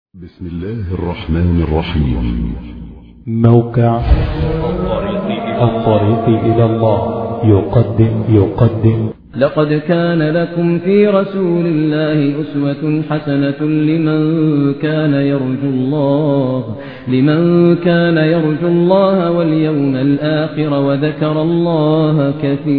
بسم الله الرحمن الرحيم موقع الطريق إلى الله يقدم يقدم لقد كان لكم في رسول الله أسوة حسنة لمن كان يرجو الله لمن كان يرجو الله واليوم الآخر وذكر الله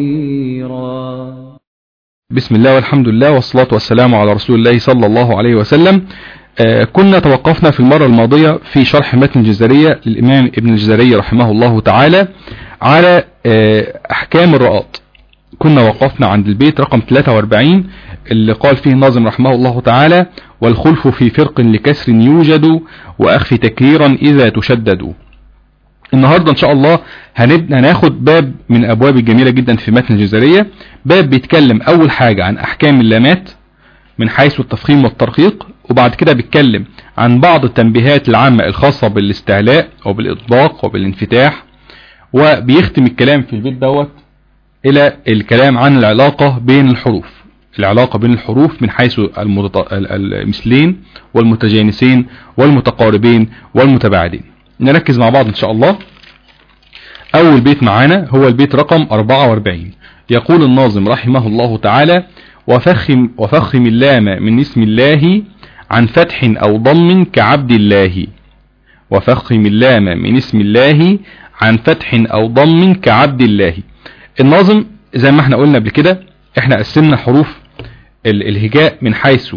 كثيرا بسم الله والحمد لله والصلاة والسلام على رسول الله صلى الله عليه وسلم آه، كنا توقفنا في المرة الماضية في شرح متن الجزرية للإمام ابن الجزري رحمه الله تعالى على آه، أحكام الرؤاط كنا وقفنا عند البيت رقم 43 اللي قال فيه الناظم رحمه الله تعالى والخلف في فرق لكسر يوجد وأخفي تكريرا إذا تشدد النهاردة ان شاء الله هنبدأ هناخد باب من الابواب الجميلة جدا في متن الجزرية باب بيتكلم اول حاجة عن احكام اللامات من حيث التفخيم والترقيق وبعد كده بيتكلم عن بعض التنبيهات العامة الخاصة بالاستعلاء وبالاطباق وبالانفتاح وبيختم الكلام في البيت دوت الى الكلام عن العلاقة بين الحروف العلاقة بين الحروف من حيث المتط... المثلين والمتجانسين والمتقاربين والمتباعدين نركز مع بعض ان شاء الله اول بيت معانا هو البيت رقم 44 يقول الناظم رحمه الله تعالى وفخم, وفخم اللام من اسم الله عن فتح او ضم كعبد الله وفخم اللام من اسم الله عن فتح او ضم كعبد الله الناظم زي ما احنا قلنا قبل كده احنا قسمنا حروف ال- الهجاء من حيث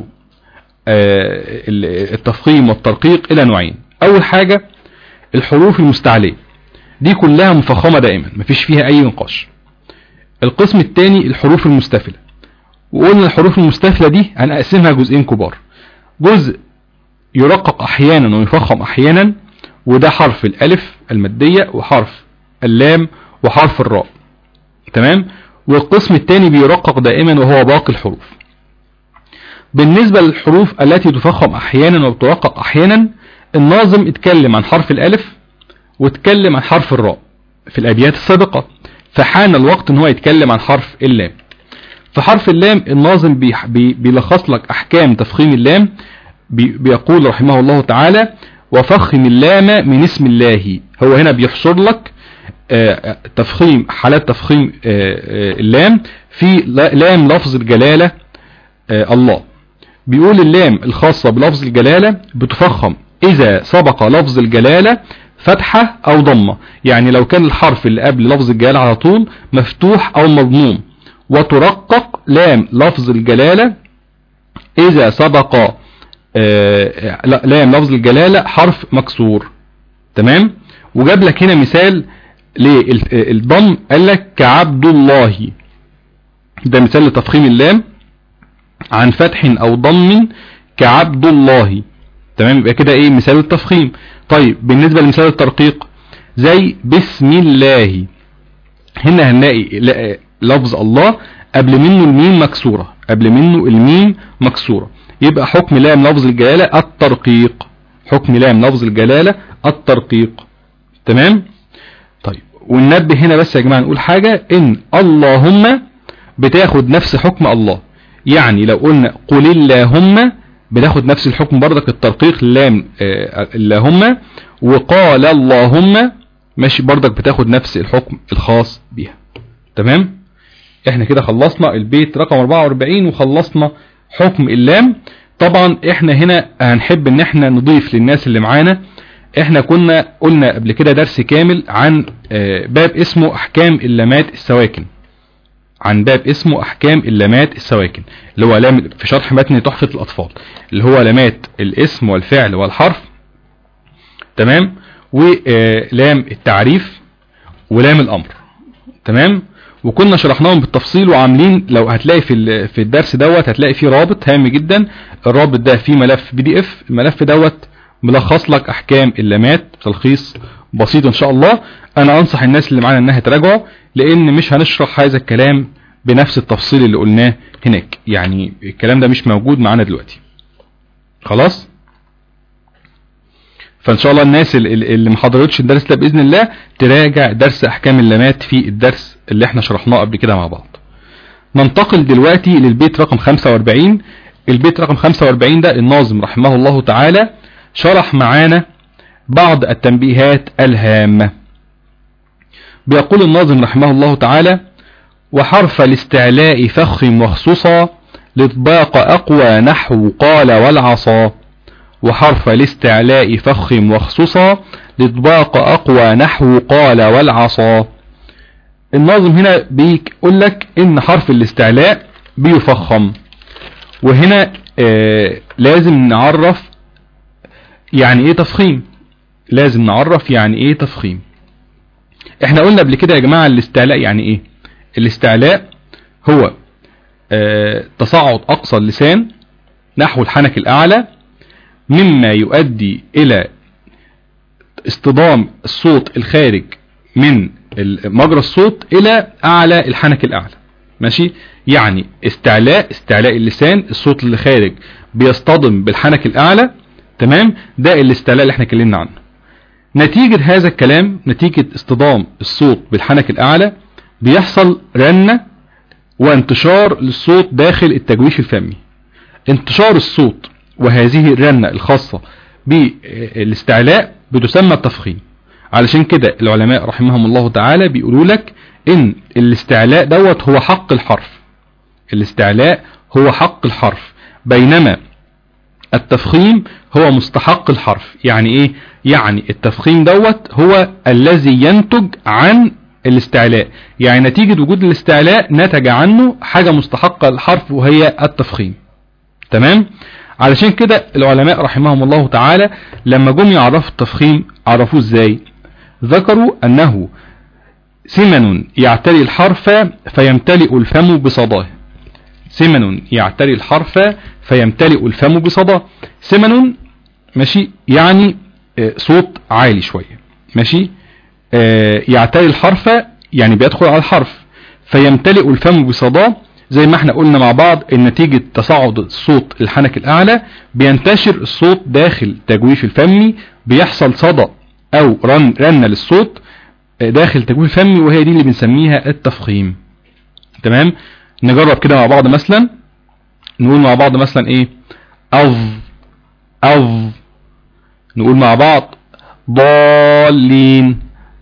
آه، ال- التفخيم والترقيق الى نوعين اول حاجة الحروف المستعلية دي كلها مفخمة دائما مفيش فيها اي نقاش القسم الثاني الحروف المستفلة وقلنا الحروف المستفلة دي هنقسمها جزئين كبار جزء يرقق احيانا ويفخم احيانا وده حرف الالف المادية وحرف اللام وحرف الراء تمام والقسم الثاني بيرقق دائما وهو باقي الحروف بالنسبة للحروف التي تفخم احيانا وترقق احيانا الناظم اتكلم عن حرف الالف واتكلم عن حرف الراء في الابيات السابقة فحان الوقت ان هو يتكلم عن حرف اللام في حرف اللام الناظم بيح- بي- بيلخص لك احكام تفخيم اللام بي- بيقول رحمه الله تعالى وفخم اللام من اسم الله هو هنا بيحصر لك آه، تفخيم حالات تفخيم آه، آه، اللام في لا- لام لفظ الجلالة آه، الله بيقول اللام الخاصة بلفظ الجلالة بتفخم إذا سبق لفظ الجلالة فتحة أو ضمة يعني لو كان الحرف اللي قبل لفظ الجلالة على طول مفتوح أو مضموم وترقق لام لفظ الجلالة إذا سبق آه، لا، لام لفظ الجلالة حرف مكسور تمام وجاب لك هنا مثال للضم قال لك كعبد الله ده مثال لتفخيم اللام عن فتح او ضم كعبد الله تمام يبقى كده ايه مثال التفخيم طيب بالنسبة لمثال الترقيق زي بسم الله هنا هنلاقي ل- لفظ الله قبل منه الميم مكسورة قبل منه الميم مكسورة يبقى حكم لام لفظ الجلالة الترقيق حكم لام لفظ الجلالة الترقيق تمام طيب وننبه هنا بس يا جماعة نقول حاجة ان اللهم بتاخد نفس حكم الله يعني لو قلنا قل اللهم بتاخد نفس الحكم برضك الترقيق لام آه، اللهم وقال اللهم ماشي برضك بتاخد نفس الحكم الخاص بيها تمام احنا كده خلصنا البيت رقم 44 وخلصنا حكم اللام طبعا احنا هنا هنحب ان احنا نضيف للناس اللي معانا احنا كنا قلنا قبل كده درس كامل عن آه، باب اسمه احكام اللامات السواكن عن باب اسمه احكام اللامات السواكن اللي هو لام في شرح متن تحفة الاطفال اللي هو لامات الاسم والفعل والحرف تمام ولام التعريف ولام الامر تمام وكنا شرحناهم بالتفصيل وعاملين لو هتلاقي في ال- في الدرس دوت هتلاقي فيه رابط هام جدا الرابط ده فيه ملف بي دي اف الملف دوت ملخص لك احكام اللامات تلخيص بسيط ان شاء الله انا انصح الناس اللي معانا انها تراجعه لان مش هنشرح هذا الكلام بنفس التفصيل اللي قلناه هناك يعني الكلام ده مش موجود معانا دلوقتي خلاص فان شاء الله الناس اللي اللي ما حضرتش الدرس ده باذن الله تراجع درس احكام اللامات في الدرس اللي احنا شرحناه قبل كده مع بعض ننتقل دلوقتي للبيت رقم 45 البيت رقم 45 ده الناظم رحمه الله تعالى شرح معانا بعض التنبيهات الهامة بيقول الناظم رحمه الله تعالى وحرف الاستعلاء فخم وخصوصا لإطباق أقوى نحو قال والعصا وحرف الاستعلاء فخم وخصوصا لإطباق أقوى نحو قال والعصا الناظم هنا بيقول لك إن حرف الاستعلاء بيفخم وهنا آه لازم نعرف يعني ايه تفخيم لازم نعرف يعني ايه تفخيم احنا قلنا قبل كده يا جماعة الاستعلاء يعني ايه الاستعلاء هو آه تصاعد اقصى اللسان نحو الحنك الاعلى مما يؤدي الى اصطدام الصوت الخارج من مجرى الصوت الى اعلى الحنك الاعلى ماشي يعني استعلاء استعلاء اللسان الصوت اللي خارج بيصطدم بالحنك الاعلى تمام ده الاستعلاء اللي احنا اتكلمنا عنه نتيجة هذا الكلام نتيجة اصطدام الصوت بالحنك الاعلى بيحصل رنة وانتشار للصوت داخل التجويف الفمي انتشار الصوت وهذه الرنة الخاصة بالاستعلاء بتسمى التفخيم علشان كده العلماء رحمهم الله تعالى بيقولوا لك ان الاستعلاء دوت هو حق الحرف الاستعلاء هو حق الحرف بينما التفخيم هو مستحق الحرف يعني ايه يعني التفخيم دوت هو الذي ينتج عن الاستعلاء يعني نتيجة وجود الاستعلاء نتج عنه حاجة مستحقة للحرف وهي التفخيم تمام علشان كده العلماء رحمهم الله تعالى لما جم يعرفوا التفخيم عرفوه ازاي ذكروا انه سمن يعتري الحرف فيمتلئ الفم بصداه سمن يعتري الحرف فيمتلئ الفم بصداه سمن ماشي يعني صوت عالي شوية ماشي يعتري الحرف يعني بيدخل على الحرف فيمتلئ الفم بصداه زي ما احنا قلنا مع بعض ان نتيجة تصاعد الصوت الحنك الاعلى بينتشر الصوت داخل تجويف الفمي بيحصل صدى او رن رنة للصوت داخل تجويف الفمي وهي دي اللي بنسميها التفخيم تمام نجرب كده مع بعض مثلا نقول مع بعض مثلا ايه اظ اظ نقول مع بعض ضالين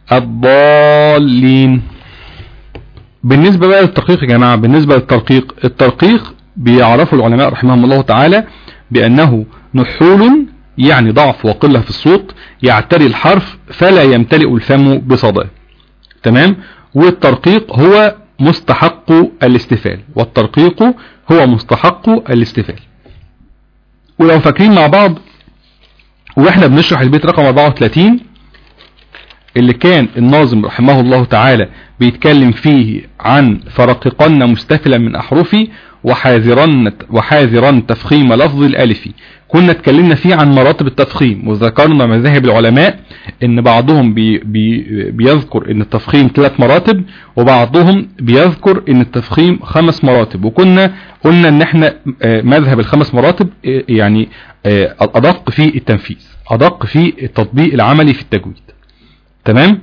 الضالين بالنسبة بقى للترقيق يا جماعة بالنسبة للترقيق الترقيق بيعرفه العلماء رحمهم الله تعالى بأنه نحول يعني ضعف وقلة في الصوت يعتري الحرف فلا يمتلئ الفم بصداه تمام والترقيق هو مستحق الاستفال والترقيق هو مستحق الاستفال ولو فاكرين مع بعض واحنا بنشرح البيت رقم 34 اللي كان الناظم رحمه الله تعالى بيتكلم فيه عن فرققن مستفلا من احرفي وحاذرن وحاذرن تفخيم لفظ الالف كنا اتكلمنا فيه عن مراتب التفخيم وذكرنا مذاهب العلماء ان بعضهم بي بي بيذكر ان التفخيم ثلاث مراتب وبعضهم بيذكر ان التفخيم خمس مراتب وكنا قلنا ان احنا مذهب الخمس مراتب يعني ادق في التنفيذ ادق في التطبيق العملي في التجويد تمام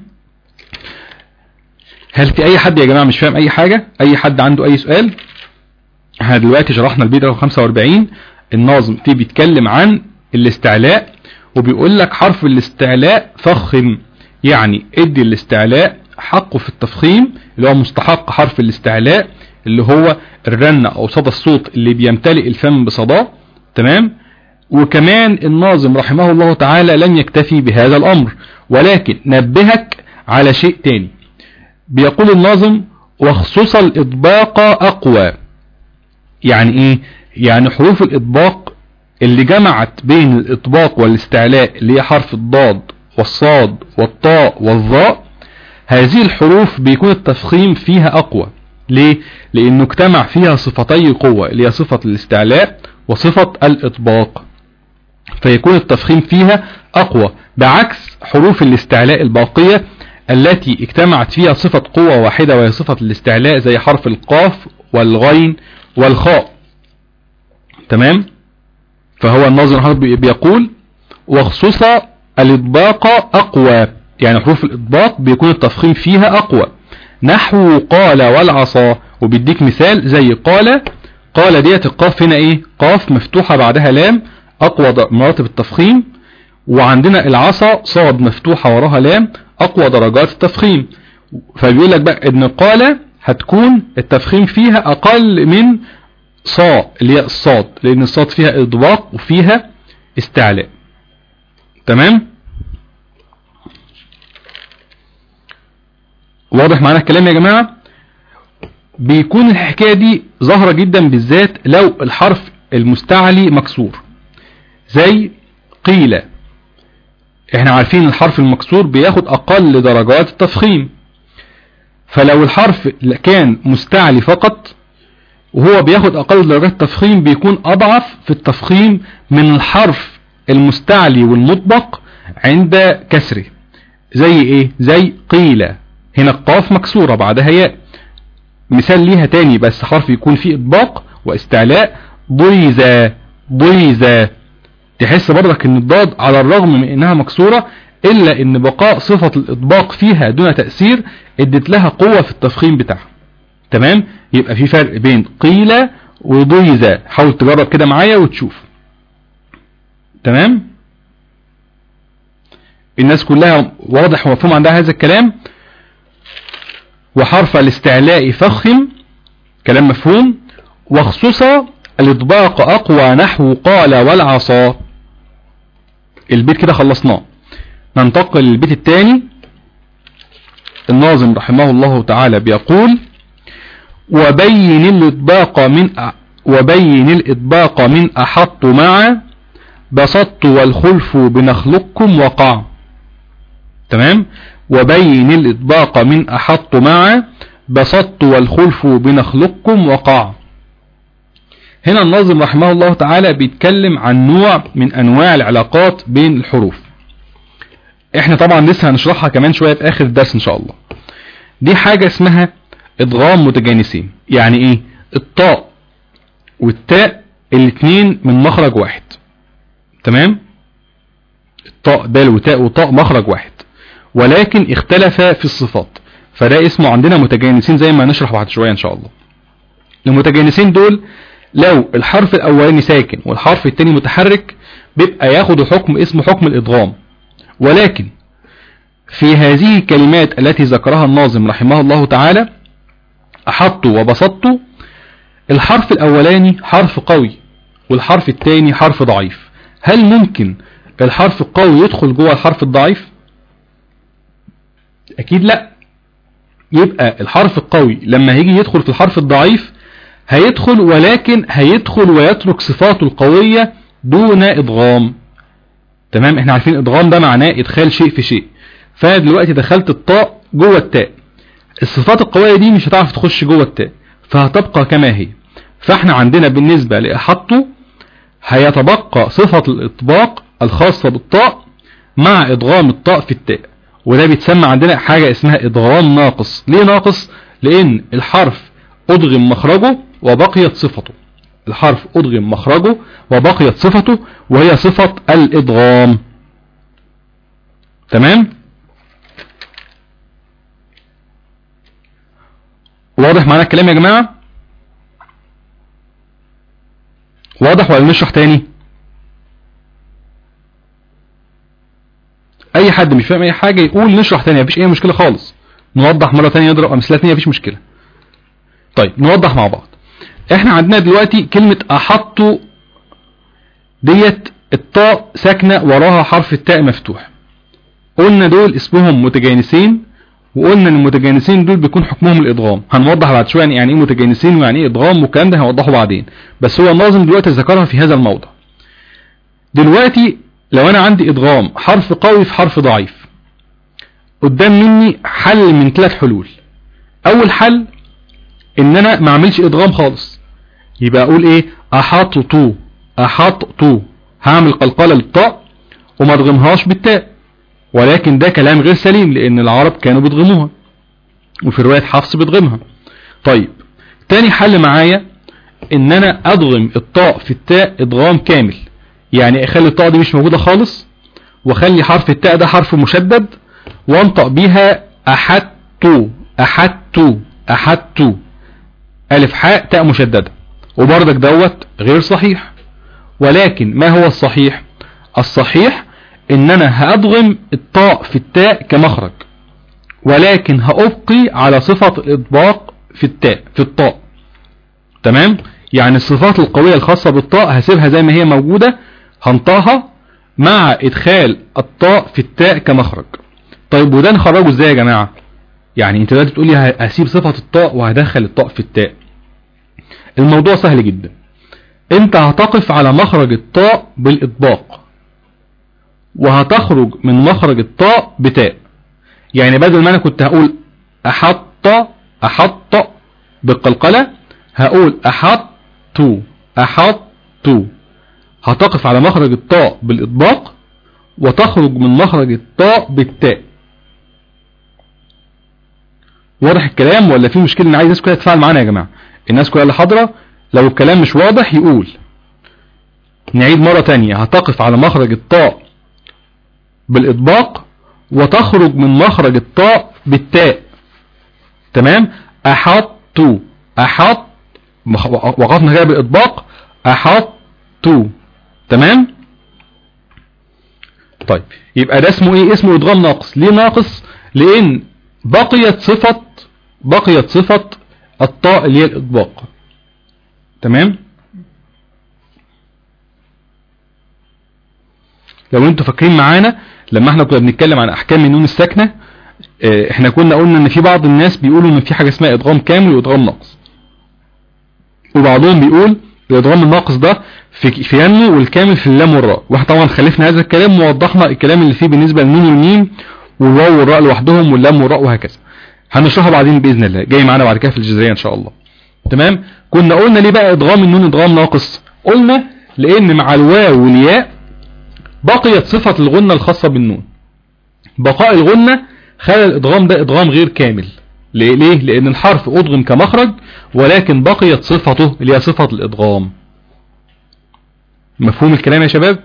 هل في اي حد يا جماعة مش فاهم اي حاجة اي حد عنده اي سؤال احنا دلوقتي شرحنا البيت رقم 45 الناظم فيه بيتكلم عن الاستعلاء وبيقول لك حرف الاستعلاء فخم يعني ادي الاستعلاء حقه في التفخيم اللي هو مستحق حرف الاستعلاء اللي هو الرنة او صدى الصوت اللي بيمتلئ الفم بصداه تمام وكمان الناظم رحمه الله تعالى لم يكتفي بهذا الامر ولكن نبهك على شيء تاني بيقول الناظم وخصوص الاطباق اقوى يعني ايه يعني حروف الاطباق اللي جمعت بين الاطباق والاستعلاء اللي هي حرف الضاد والصاد والطاء والظاء هذه الحروف بيكون التفخيم فيها اقوى ليه لانه اجتمع فيها صفتي قوة اللي هي صفة الاستعلاء وصفة الاطباق فيكون التفخيم فيها اقوى بعكس حروف الاستعلاء الباقية التي اجتمعت فيها صفة قوة واحدة وهي صفة الاستعلاء زي حرف القاف والغين والخاء تمام فهو الناظر بيقول وخصوص الاطباق اقوى يعني حروف الاطباق بيكون التفخيم فيها اقوى نحو قال والعصا وبيديك مثال زي قال قال ديت القاف هنا ايه قاف مفتوحة بعدها لام اقوى مراتب التفخيم وعندنا العصا صاد مفتوحة وراها لام اقوى درجات التفخيم فبيقول لك بقى ان قال هتكون التفخيم فيها اقل من صا اللي هي الصاد لان الصاد فيها اطباق وفيها استعلاء تمام واضح معانا الكلام يا جماعة بيكون الحكاية دي ظاهرة جدا بالذات لو الحرف المستعلي مكسور زي قيل احنا عارفين الحرف المكسور بياخد اقل درجات التفخيم فلو الحرف كان مستعلي فقط وهو بياخد اقل درجات التفخيم بيكون اضعف في التفخيم من الحرف المستعلي والمطبق عند كسره زي ايه زي قيل هنا القاف مكسورة بعدها ياء مثال ليها تاني بس حرف يكون فيه اطباق واستعلاء ضيزة ضيزة تحس برضك ان الضاد على الرغم من انها مكسورة الا ان بقاء صفة الاطباق فيها دون تأثير ادت لها قوة في التفخيم بتاعها تمام يبقى في فرق بين قيل وضيزة حاول تجرب كده معايا وتشوف تمام الناس كلها واضح ومفهوم عندها هذا الكلام وحرف الاستعلاء فخم كلام مفهوم وخصوصا الاطباق اقوى نحو قال والعصا البيت كده خلصناه ننتقل للبيت الثاني الناظم رحمه الله تعالى بيقول وبين الإطباق من أ... وبين الإطباق من أحط مع بسطت والخلف بنخلقكم وقع تمام وبين الإطباق من أحط مع بسطت والخلف بنخلقكم وقع هنا الناظم رحمه الله تعالى بيتكلم عن نوع من أنواع العلاقات بين الحروف احنا طبعا لسه هنشرحها كمان شوية في آخر الدرس إن شاء الله دي حاجة اسمها ادغام متجانسين يعني ايه الطاء والتاء الاثنين من مخرج واحد تمام الطاء دال وتاء وطاء مخرج واحد ولكن اختلف في الصفات فده اسمه عندنا متجانسين زي ما نشرح بعد شوية ان شاء الله المتجانسين دول لو الحرف الاولاني ساكن والحرف الثاني متحرك بيبقى ياخد حكم اسمه حكم الادغام ولكن في هذه الكلمات التي ذكرها الناظم رحمه الله تعالى أحط وبسطت الحرف الأولاني حرف قوي والحرف الثاني حرف ضعيف هل ممكن الحرف القوي يدخل جوه الحرف الضعيف أكيد لا يبقى الحرف القوي لما هيجي يدخل في الحرف الضعيف هيدخل ولكن هيدخل ويترك صفاته القوية دون إضغام تمام احنا عارفين إضغام ده معناه إدخال شيء في شيء فأنا دلوقتي دخلت الطاء جوه التاء الصفات القوية دي مش هتعرف تخش جوه التاء فهتبقى كما هي فاحنا عندنا بالنسبة لأحطه هيتبقى صفة الإطباق الخاصة بالطاء مع إدغام الطاء في التاء وده بيتسمى عندنا حاجة اسمها إدغام ناقص ليه ناقص؟ لأن الحرف أدغم مخرجه وبقيت صفته الحرف أدغم مخرجه وبقيت صفته وهي صفة الإدغام تمام؟ واضح معانا الكلام يا جماعة واضح ولا نشرح تاني اي حد مش فاهم اي حاجة يقول نشرح تاني مفيش اي مشكلة خالص نوضح مرة تانية نضرب امثلة تانية مفيش مشكلة طيب نوضح مع بعض احنا عندنا دلوقتي كلمة احط ديت الطاء ساكنة وراها حرف التاء مفتوح قلنا دول اسمهم متجانسين وقلنا ان المتجانسين دول بيكون حكمهم الادغام هنوضح بعد شويه يعني ايه متجانسين ويعني ايه ادغام والكلام ده هنوضحه بعدين بس هو الناظم دلوقتي ذكرها في هذا الموضع دلوقتي لو انا عندي ادغام حرف قوي في حرف ضعيف قدام مني حل من ثلاث حلول اول حل ان انا ما اعملش ادغام خالص يبقى اقول ايه احط تو احط تو هعمل قلقله للطاء وما ادغمهاش بالتاء ولكن ده كلام غير سليم لان العرب كانوا بيضغموها وفي رواية حفص بيضغمها طيب تاني حل معايا ان انا ادغم الطاء في التاء ادغام كامل يعني اخلي الطاء دي مش موجودة خالص واخلي حرف التاء ده حرف مشدد وانطق بيها احدتو احدتو احدتو الف حاء تاء مشددة وبرضك دوت غير صحيح ولكن ما هو الصحيح الصحيح ان انا هادغم الطاء في التاء كمخرج ولكن هأبقي على صفة الإطباق في التاء في الطاء تمام يعني الصفات القوية الخاصة بالطاء هسيبها زي ما هي موجودة هنطقها مع إدخال الطاء في التاء كمخرج طيب وده نخرجه ازاي يا جماعة يعني انت دلوقتي تقولي ه- هسيب صفة الطاء وهدخل الطاء في التاء الموضوع سهل جدا انت هتقف على مخرج الطاء بالإطباق وهتخرج من مخرج الطاء بتاء يعني بدل ما انا كنت هقول احط احط بالقلقلة هقول احط احط هتقف على مخرج الطاء بالاطباق وتخرج من مخرج الطاء بالتاء واضح الكلام ولا في مشكلة ان عايز الناس كلها تتفاعل معانا يا جماعة الناس كلها اللي حاضرة لو الكلام مش واضح يقول نعيد مرة تانية هتقف على مخرج الطاء بالإطباق وتخرج من مخرج الطاء بالتاء تمام أحط أحط مخ- وقفنا كده بالإطباق أحط تمام طيب يبقى ده اسمه ايه اسمه ادغام ناقص ليه ناقص لان بقيت صفة بقيت صفة الطاء اللي هي الاطباق تمام لو انتوا فاكرين معانا لما احنا كنا بنتكلم عن احكام النون الساكنه اه، احنا كنا قلنا ان في بعض الناس بيقولوا ان في حاجه اسمها ادغام كامل وادغام ناقص وبعضهم بيقول الادغام الناقص ده في في ينمو والكامل في اللام والراء واحنا طبعا خلفنا هذا الكلام ووضحنا الكلام اللي فيه بالنسبه للنون والميم والواو والراء لوحدهم واللام والراء وهكذا هنشرحها بعدين باذن الله جاي معانا بعد كده في الجزريه ان شاء الله تمام كنا قلنا ليه بقى ادغام النون ادغام ناقص قلنا لان مع الواو والياء بقيت صفة الغنة الخاصة بالنون بقاء الغنة خلى الادغام ده ادغام غير كامل ليه؟ ليه؟ لان الحرف ادغم كمخرج ولكن بقيت صفته اللي هي صفة الادغام مفهوم الكلام يا شباب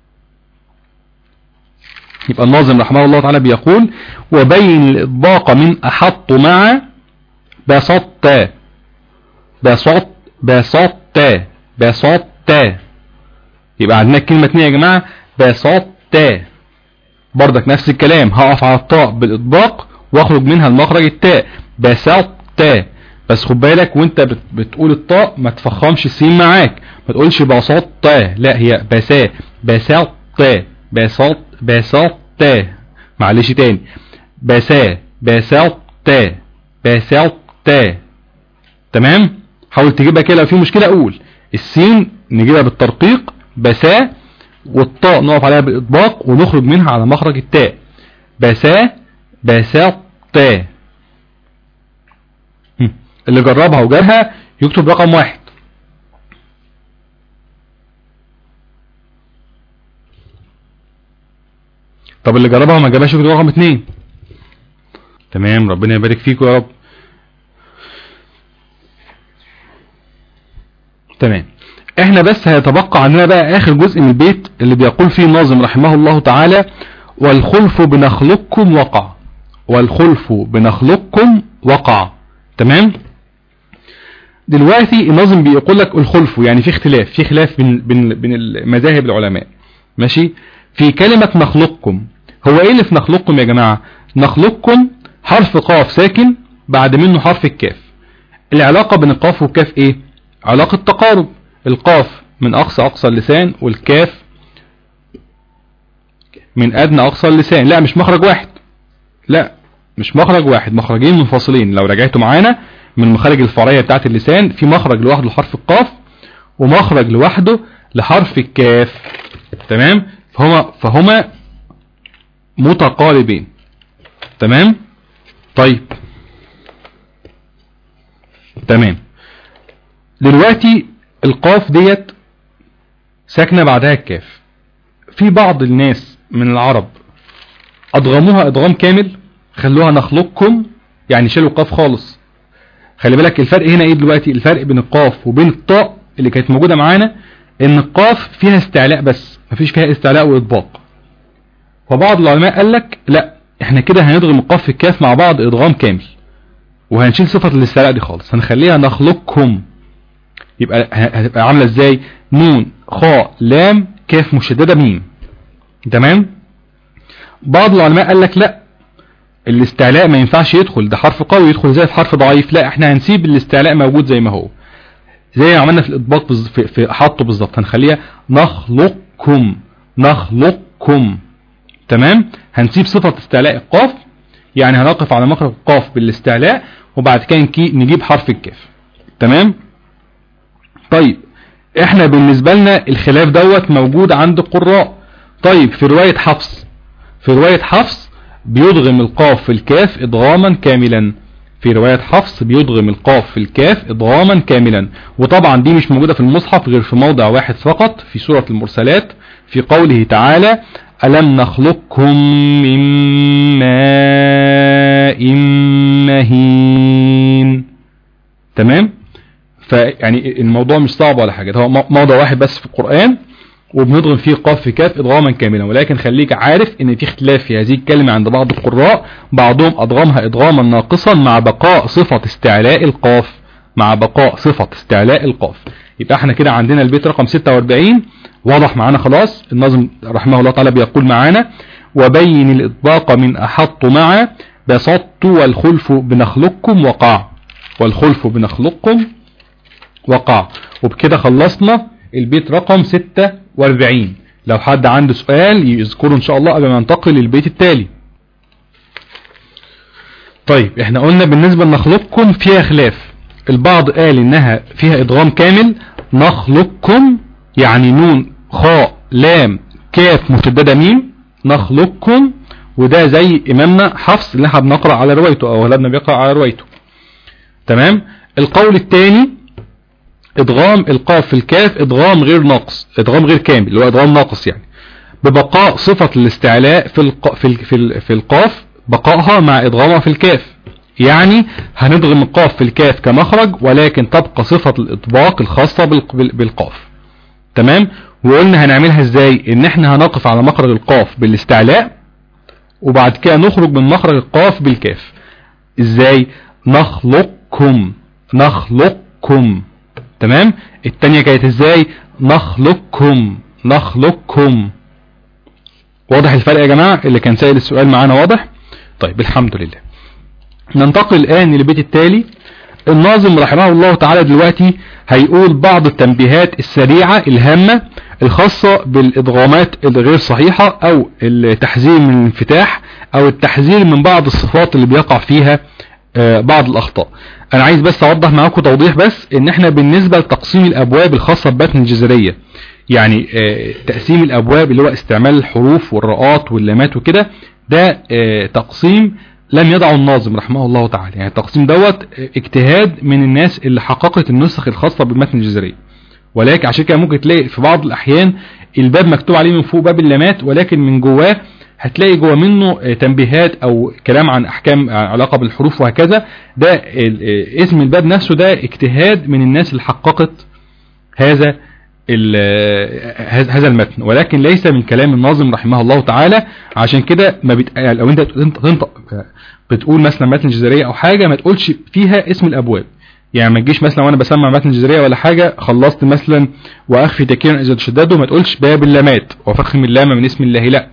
يبقى الناظم رحمه الله تعالى بيقول وبين الإطباق من أحط مع بسطت بسط بسطت بسطت يبقى عندنا كلمة اتنين يا جماعة بسطت بردك نفس الكلام هقف على الطاء بالإطباق واخرج منها المخرج التاء بسطت بس خد بالك وانت بت- بتقول الطاء ما تفخمش السين معاك ما تقولش بسطت لا هي بسا بسطت بسط بسطت معلش تاني بسا بسطت بسطت تمام حاول تجيبها كده لو في مشكلة اقول السين نجيبها بالترقيق بسا والطاء نقف عليها بالاطباق ونخرج منها على مخرج التاء بسا بسطت هم. اللي جربها وجابها يكتب رقم واحد طب اللي جربها وما جابهاش يكتب رقم اتنين تمام ربنا يبارك فيكم يا رب تمام احنا بس هيتبقى عندنا بقى اخر جزء من البيت اللي بيقول فيه الناظم رحمه الله تعالى والخلف بنخلقكم وقع والخلف بنخلقكم وقع تمام دلوقتي الناظم بيقول لك الخلف يعني في اختلاف في خلاف بين بين بين المذاهب العلماء ماشي في كلمة نخلقكم هو ايه اللي في نخلقكم يا جماعة نخلقكم حرف قاف ساكن بعد منه حرف الكاف العلاقة بين القاف والكاف ايه علاقة تقارب القاف من اقصى اقصى اللسان والكاف من ادنى اقصى اللسان لا مش مخرج واحد لا مش مخرج واحد مخرجين منفصلين لو رجعتوا معانا من المخارج الفرعية بتاعت اللسان في مخرج لوحده لحرف القاف ومخرج لوحده لحرف الكاف تمام فهما فهما متقاربين تمام طيب تمام دلوقتي القاف ديت ساكنة بعدها الكاف في بعض الناس من العرب ادغموها ادغام كامل خلوها نخلقكم يعني شالوا القاف خالص خلي بالك الفرق هنا ايه دلوقتي الفرق بين القاف وبين الطاء اللي كانت موجودة معانا ان القاف فيها استعلاء بس مفيش فيها استعلاء واطباق فبعض العلماء قال لك لا احنا كده هندغم القاف في الكاف مع بعض ادغام كامل وهنشيل صفة الاستعلاء دي خالص هنخليها نخلقكم يبقى هتبقى عاملة ازاي نون خاء لام كاف مشددة ميم تمام بعض العلماء قال لك لا الاستعلاء ما ينفعش يدخل ده حرف قوي يدخل زي في حرف ضعيف لا احنا هنسيب الاستعلاء موجود زي ما هو زي ما عملنا في الاطباق بز... في, في احطه بالظبط هنخليها نخلقكم نخلقكم تمام هنسيب صفة استعلاء القاف يعني هنقف على مخرج القاف بالاستعلاء وبعد كده نكي- نجيب حرف الكاف تمام طيب احنا بالنسبة لنا الخلاف دوت موجود عند القراء طيب في رواية حفص في رواية حفص بيدغم القاف في الكاف ادغاما كاملا في رواية حفص بيدغم القاف في الكاف ادغاما كاملا وطبعا دي مش موجودة في المصحف غير في موضع واحد فقط في سورة المرسلات في قوله تعالى ألم نخلقكم من ماء مهين تمام فيعني الموضوع مش صعب ولا حاجة ده هو مو- موضع واحد بس في القرآن وبنضغم فيه قاف في كاف ادغاما كاملا ولكن خليك عارف ان في اختلاف في هذه الكلمة عند بعض القراء بعضهم ادغمها ادغاما ناقصا مع بقاء صفة استعلاء القاف مع بقاء صفة استعلاء القاف يبقى احنا كده عندنا البيت رقم 46 واضح معانا خلاص الناظم رحمه الله تعالى بيقول معانا وبين الاطباق من احط مع بسطت والخلف بنخلقكم وقع والخلف بنخلقكم وقع وبكده خلصنا البيت رقم 46 لو حد عنده سؤال يذكره ان شاء الله قبل ما ننتقل للبيت التالي طيب احنا قلنا بالنسبة لنخلقكم فيها خلاف البعض قال انها فيها ادغام كامل نخلقكم يعني نون خاء لام كاف مشددة ميم نخلقكم وده زي امامنا حفص اللي احنا بنقرأ على روايته او اولادنا بيقرأ على روايته تمام القول الثاني ادغام القاف في الكاف ادغام غير ناقص ادغام غير كامل اللي هو ادغام ناقص يعني ببقاء صفة الاستعلاء في الق... في ال... في, ال... في القاف بقائها مع ادغامها في الكاف يعني هندغم القاف في الكاف كمخرج ولكن تبقى صفة الاطباق الخاصة بال... بال- بالقاف تمام وقلنا هنعملها ازاي ان احنا هنقف على مخرج القاف بالاستعلاء وبعد كده نخرج من مخرج القاف بالكاف ازاي نخلقكم نخلقكم تمام التانية كانت ازاي نخلقكم نخلقكم واضح الفرق يا جماعة اللي كان سائل السؤال معانا واضح طيب الحمد لله ننتقل الآن للبيت التالي الناظم رحمه الله تعالى دلوقتي هيقول بعض التنبيهات السريعة الهامة الخاصة بالإدغامات الغير صحيحة أو التحذير من الانفتاح أو التحذير من بعض الصفات اللي بيقع فيها آه، بعض الأخطاء أنا عايز بس أوضح معاكم توضيح بس إن إحنا بالنسبة لتقسيم الأبواب الخاصة بمتن الجزرية يعني آه، تقسيم الأبواب اللي هو استعمال الحروف والراءات واللامات وكده ده آه، تقسيم لم يضعه الناظم رحمه الله تعالى يعني التقسيم دوت آه، اجتهاد من الناس اللي حققت النسخ الخاصة بالمتن الجزرية ولكن عشان كده ممكن تلاقي في بعض الأحيان الباب مكتوب عليه من فوق باب اللامات ولكن من جواه هتلاقي جوه منه آه، تنبيهات او كلام عن احكام آه، علاقة بالحروف وهكذا ده ال- آه، اسم الباب نفسه ده اجتهاد من الناس اللي حققت هذا ال- آه، هذا هذا المتن ولكن ليس من كلام الناظم رحمه الله تعالى عشان كده ما بت... يعني لو انت تنطق تنطق آه، بتقول مثلا متن جزرية او حاجة ما تقولش فيها اسم الابواب يعني ما تجيش مثلا وانا بسمع متن جزرية ولا حاجة خلصت مثلا واخفي تكيرا اذا تشدده ما تقولش باب اللامات وفخم اللامة من اسم الله لا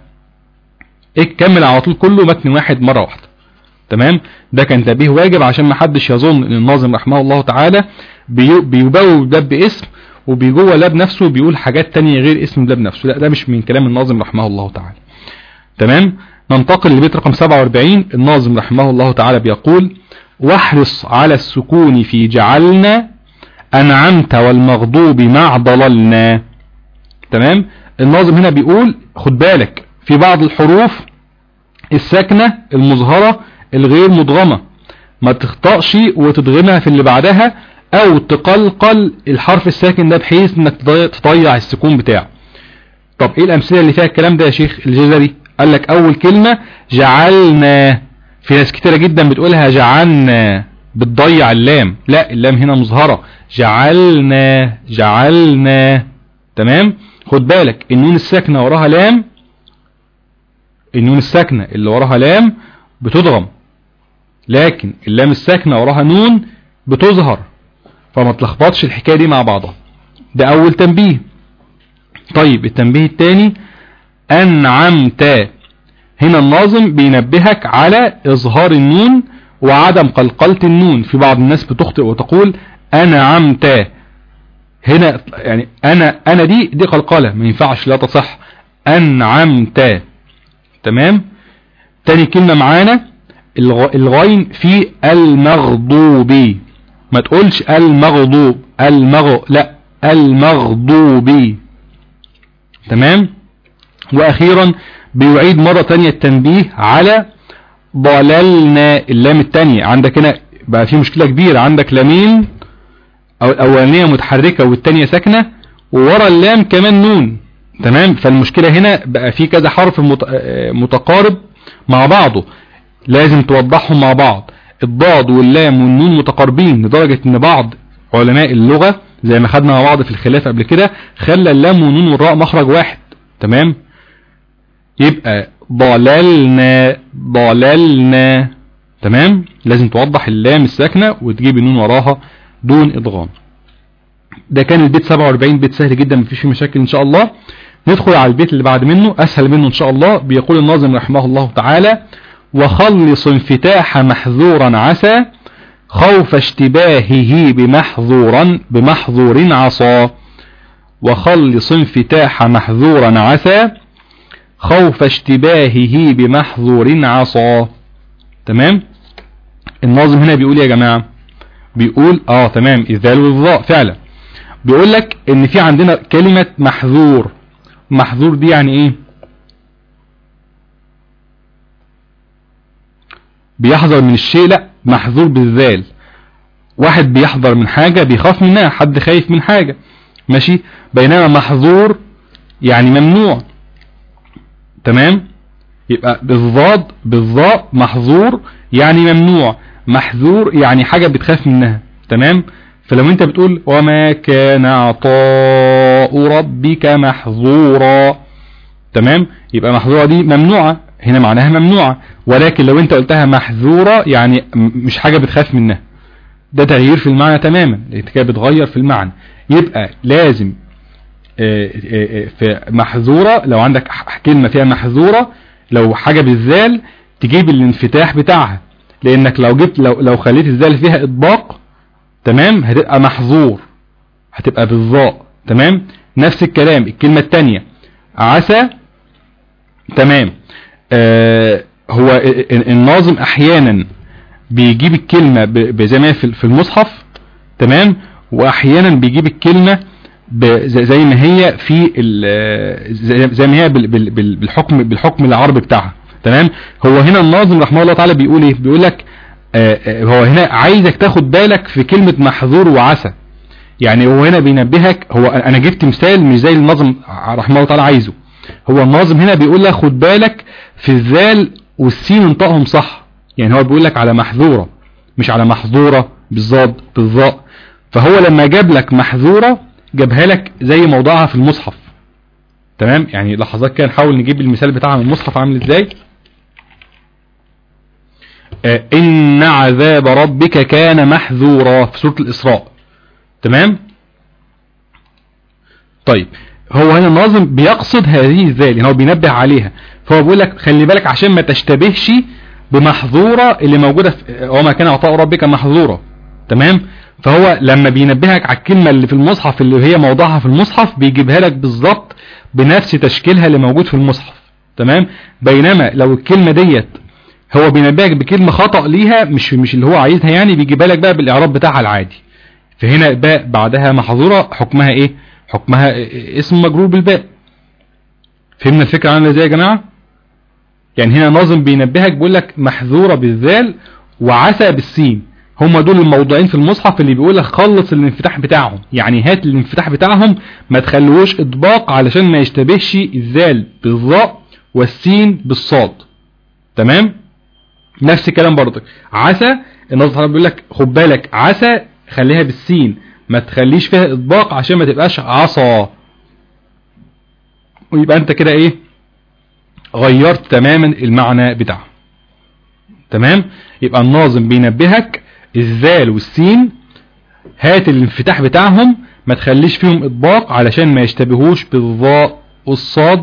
ايه كمل على طول كله متن واحد مرة واحدة تمام ده كان تنبيه واجب عشان ما حدش يظن ان الناظم رحمه الله تعالى بي- بيبوب الباب باسم وبيجوه لاب نفسه بيقول حاجات تانية غير اسم الباب نفسه لا ده مش من كلام الناظم رحمه الله تعالى تمام ننتقل لبيت رقم 47 الناظم رحمه الله تعالى بيقول واحرص على السكون في جعلنا أنعمت والمغضوب مع ضللنا تمام الناظم هنا بيقول خد بالك في بعض الحروف الساكنة المظهرة الغير مدغمة ما تخطأش وتدغمها في اللي بعدها او تقلقل الحرف الساكن ده بحيث انك تضيع- تضيع السكون بتاعه طب ايه الامثله اللي فيها الكلام ده يا شيخ الجزري قال لك اول كلمة جعلنا في ناس كتيرة جدا بتقولها جعلنا بتضيع اللام لا اللام هنا مظهرة جعلنا جعلنا تمام خد بالك النون الساكنة وراها لام النون الساكنة اللي وراها لام بتضغم لكن اللام الساكنة وراها نون بتظهر فما تلخبطش الحكاية دي مع بعضها ده اول تنبيه طيب التنبيه الثاني انعمت هنا الناظم بينبهك على اظهار النون وعدم قلقلة النون في بعض الناس بتخطئ وتقول انعمت هنا يعني انا انا دي دي قلقلة ما ينفعش لا تصح انعمت تمام تاني كلمة معانا الغ- الغين في المغضوب ما تقولش المغضوب المغ لا المغضوب تمام واخيرا بيعيد مرة تانية التنبيه على ضللنا اللام التانية عندك هنا بقى في مشكلة كبيرة عندك لامين او الاولانية متحركة والتانية ساكنة وورا اللام كمان نون تمام فالمشكلة هنا بقى في كذا حرف مت- آه، متقارب مع بعضه لازم توضحهم مع بعض الضاد واللام والنون متقاربين لدرجة ان بعض علماء اللغة زي ما خدنا مع بعض في الخلاف قبل كده خلى اللام والنون والراء مخرج واحد تمام يبقى ضللنا ضللنا تمام لازم توضح اللام الساكنة وتجيب النون وراها دون ادغام ده كان البيت 47 بيت سهل جدا مفيش فيه مشاكل ان شاء الله ندخل على البيت اللي بعد منه اسهل منه ان شاء الله بيقول الناظم رحمه الله تعالى وخلص انفتاح محذورا عسى خوف اشتباهه بمحظورا بمحظور عصا وخلص انفتاح محذورا عسى خوف اشتباهه بمحظور عصا تمام الناظم هنا بيقول يا جماعة بيقول اه تمام الذال والظاء فعلا بيقول لك ان في عندنا كلمة محذور محذور دي يعني ايه بيحذر من الشيء لا محذور بالذال واحد بيحذر من حاجة بيخاف منها حد خايف من حاجة ماشي بينما محظور يعني ممنوع تمام يبقى بالضاد بالضاء محظور يعني ممنوع محذور يعني حاجة بتخاف منها تمام فلو انت بتقول وما كان عطاء ربك محظورا تمام يبقى محظورة دي ممنوعة هنا معناها ممنوعة ولكن لو انت قلتها محذورة يعني م- مش حاجة بتخاف منها ده تغيير في المعنى تماما انت كده بتغير في المعنى يبقى لازم آه، آه، آه، في محذورة لو عندك ح- كلمة فيها محذورة لو حاجة بالذال تجيب الانفتاح بتاعها لانك لو جبت لو لو خليت الذال فيها اطباق تمام هتبقى محظور هتبقى بالظاء تمام نفس الكلام الكلمة التانية عسى تمام آه هو ال- ال- الناظم احيانا بيجيب الكلمة ب- ب- زي ما هي في في المصحف تمام واحيانا بيجيب الكلمة ب- زي زي ما هي في ال- زي زي ما هي بال- بال- بال- بالحكم بالحكم العربي بتاعها تمام هو هنا الناظم رحمه الله تعالى بيقول ايه بيقول لك آه، آه، هو هنا عايزك تاخد بالك في كلمة محظور وعسى يعني هو هنا بينبهك هو انا جبت مثال مش زي الناظم رحمه الله تعالى عايزه هو الناظم هنا بيقول لك خد بالك في الذال والسين انطقهم صح يعني هو بيقول لك على محذورة مش على محظورة بالظبط بالظاء فهو لما جاب لك محذورة جابها لك زي موضعها في المصحف تمام يعني لحظات كده نحاول نجيب المثال بتاعها من المصحف عامل ازاي آه، ان عذاب ربك كان محذورا في سورة الاسراء تمام طيب هو هنا الناظم بيقصد هذه الذال يعني هو بينبه عليها فهو بيقول لك خلي بالك عشان ما تشتبهش بمحظورة اللي موجودة في وما كان عطاء ربك محظورة تمام فهو لما بينبهك على الكلمة اللي في المصحف اللي هي موضعها في المصحف بيجيبها لك بالظبط بنفس تشكيلها اللي موجود في المصحف تمام بينما لو الكلمة ديت هو بينبهك بكلمة خطأ ليها مش مش اللي هو عايزها يعني بيجيبها لك بقى بالإعراب بتاعها العادي فهنا باء بعدها محظورة حكمها ايه حكمها اسم مجرور بالباء فهمنا الفكرة عامله ازاي يا جماعة يعني هنا ناظم بينبهك بيقول لك محذورة بالذال وعسى بالسين هم دول الموضوعين في المصحف اللي بيقول لك خلص الانفتاح بتاعهم يعني هات الانفتاح بتاعهم ما تخلوش اطباق علشان ما يشتبهش الذال بالظاء والسين بالصاد تمام نفس الكلام برضك عسى الناظم تعالى بيقول لك خد بالك عسى خليها بالسين ما تخليش فيها اطباق عشان ما تبقاش عصا ويبقى انت كده ايه غيرت تماما المعنى بتاعه تمام يبقى الناظم بينبهك الذال والسين هات الانفتاح بتاعهم ما تخليش فيهم اطباق علشان ما يشتبهوش بالضاء والصاد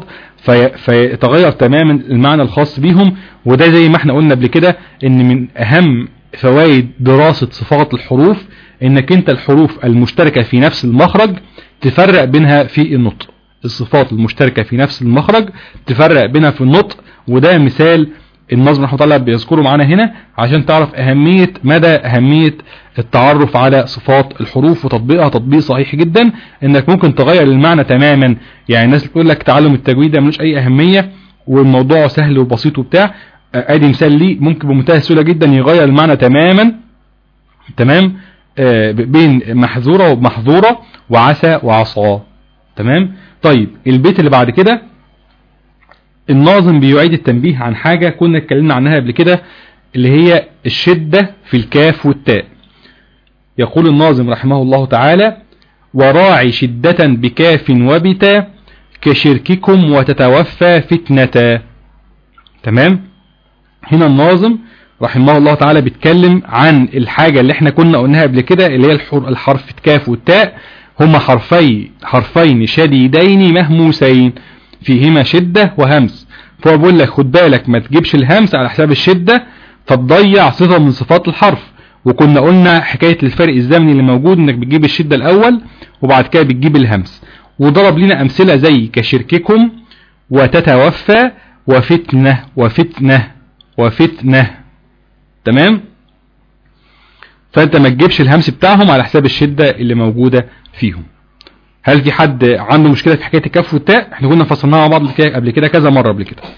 في فيتغير تماما المعنى الخاص بيهم وده زي ما احنا قلنا قبل كده ان من اهم فوائد دراسة صفات الحروف انك انت الحروف المشتركة في نفس المخرج تفرق بينها في النطق الصفات المشتركة في نفس المخرج تفرق بينها في النطق وده مثال النظم رحمه الله بيذكره معانا هنا عشان تعرف أهمية مدى أهمية التعرف على صفات الحروف وتطبيقها تطبيق صحيح جدا انك ممكن تغير المعنى تماما يعني الناس اللي بتقول لك تعلم التجويد ده ملوش اي اهمية والموضوع سهل وبسيط وبتاع ادي مثال ليه ممكن بمنتهى السهولة جدا يغير المعنى تماما تمام آه بين محذورة ومحظورة وعسى وعصاه تمام طيب البيت اللي بعد كده الناظم بيعيد التنبيه عن حاجة كنا اتكلمنا عنها قبل كده اللي هي الشدة في الكاف والتاء يقول الناظم رحمه الله تعالى وراعي شدة بكاف وبتا كشرككم وتتوفى فتنة تمام هنا الناظم رحمه الله تعالى بيتكلم عن الحاجة اللي احنا كنا قلناها قبل كده اللي هي الحرف كاف والتاء هما حرفي حرفين شديدين مهموسين فيهما شدة وهمس فهو بيقول لك خد بالك ما تجيبش الهمس على حساب الشدة فتضيع صفة من صفات الحرف وكنا قلنا حكاية الفرق الزمني اللي موجود انك بتجيب الشدة الاول وبعد كده بتجيب الهمس وضرب لنا امثلة زي كشرككم وتتوفى وفتنة وفتنة وفتنة تمام فانت ما تجيبش الهمس بتاعهم على حساب الشدة اللي موجودة فيهم هل في حد عنده مشكلة في حكاية الكف والتاء احنا كنا فصلناها مع بعض قبل كده كذا مرة قبل كده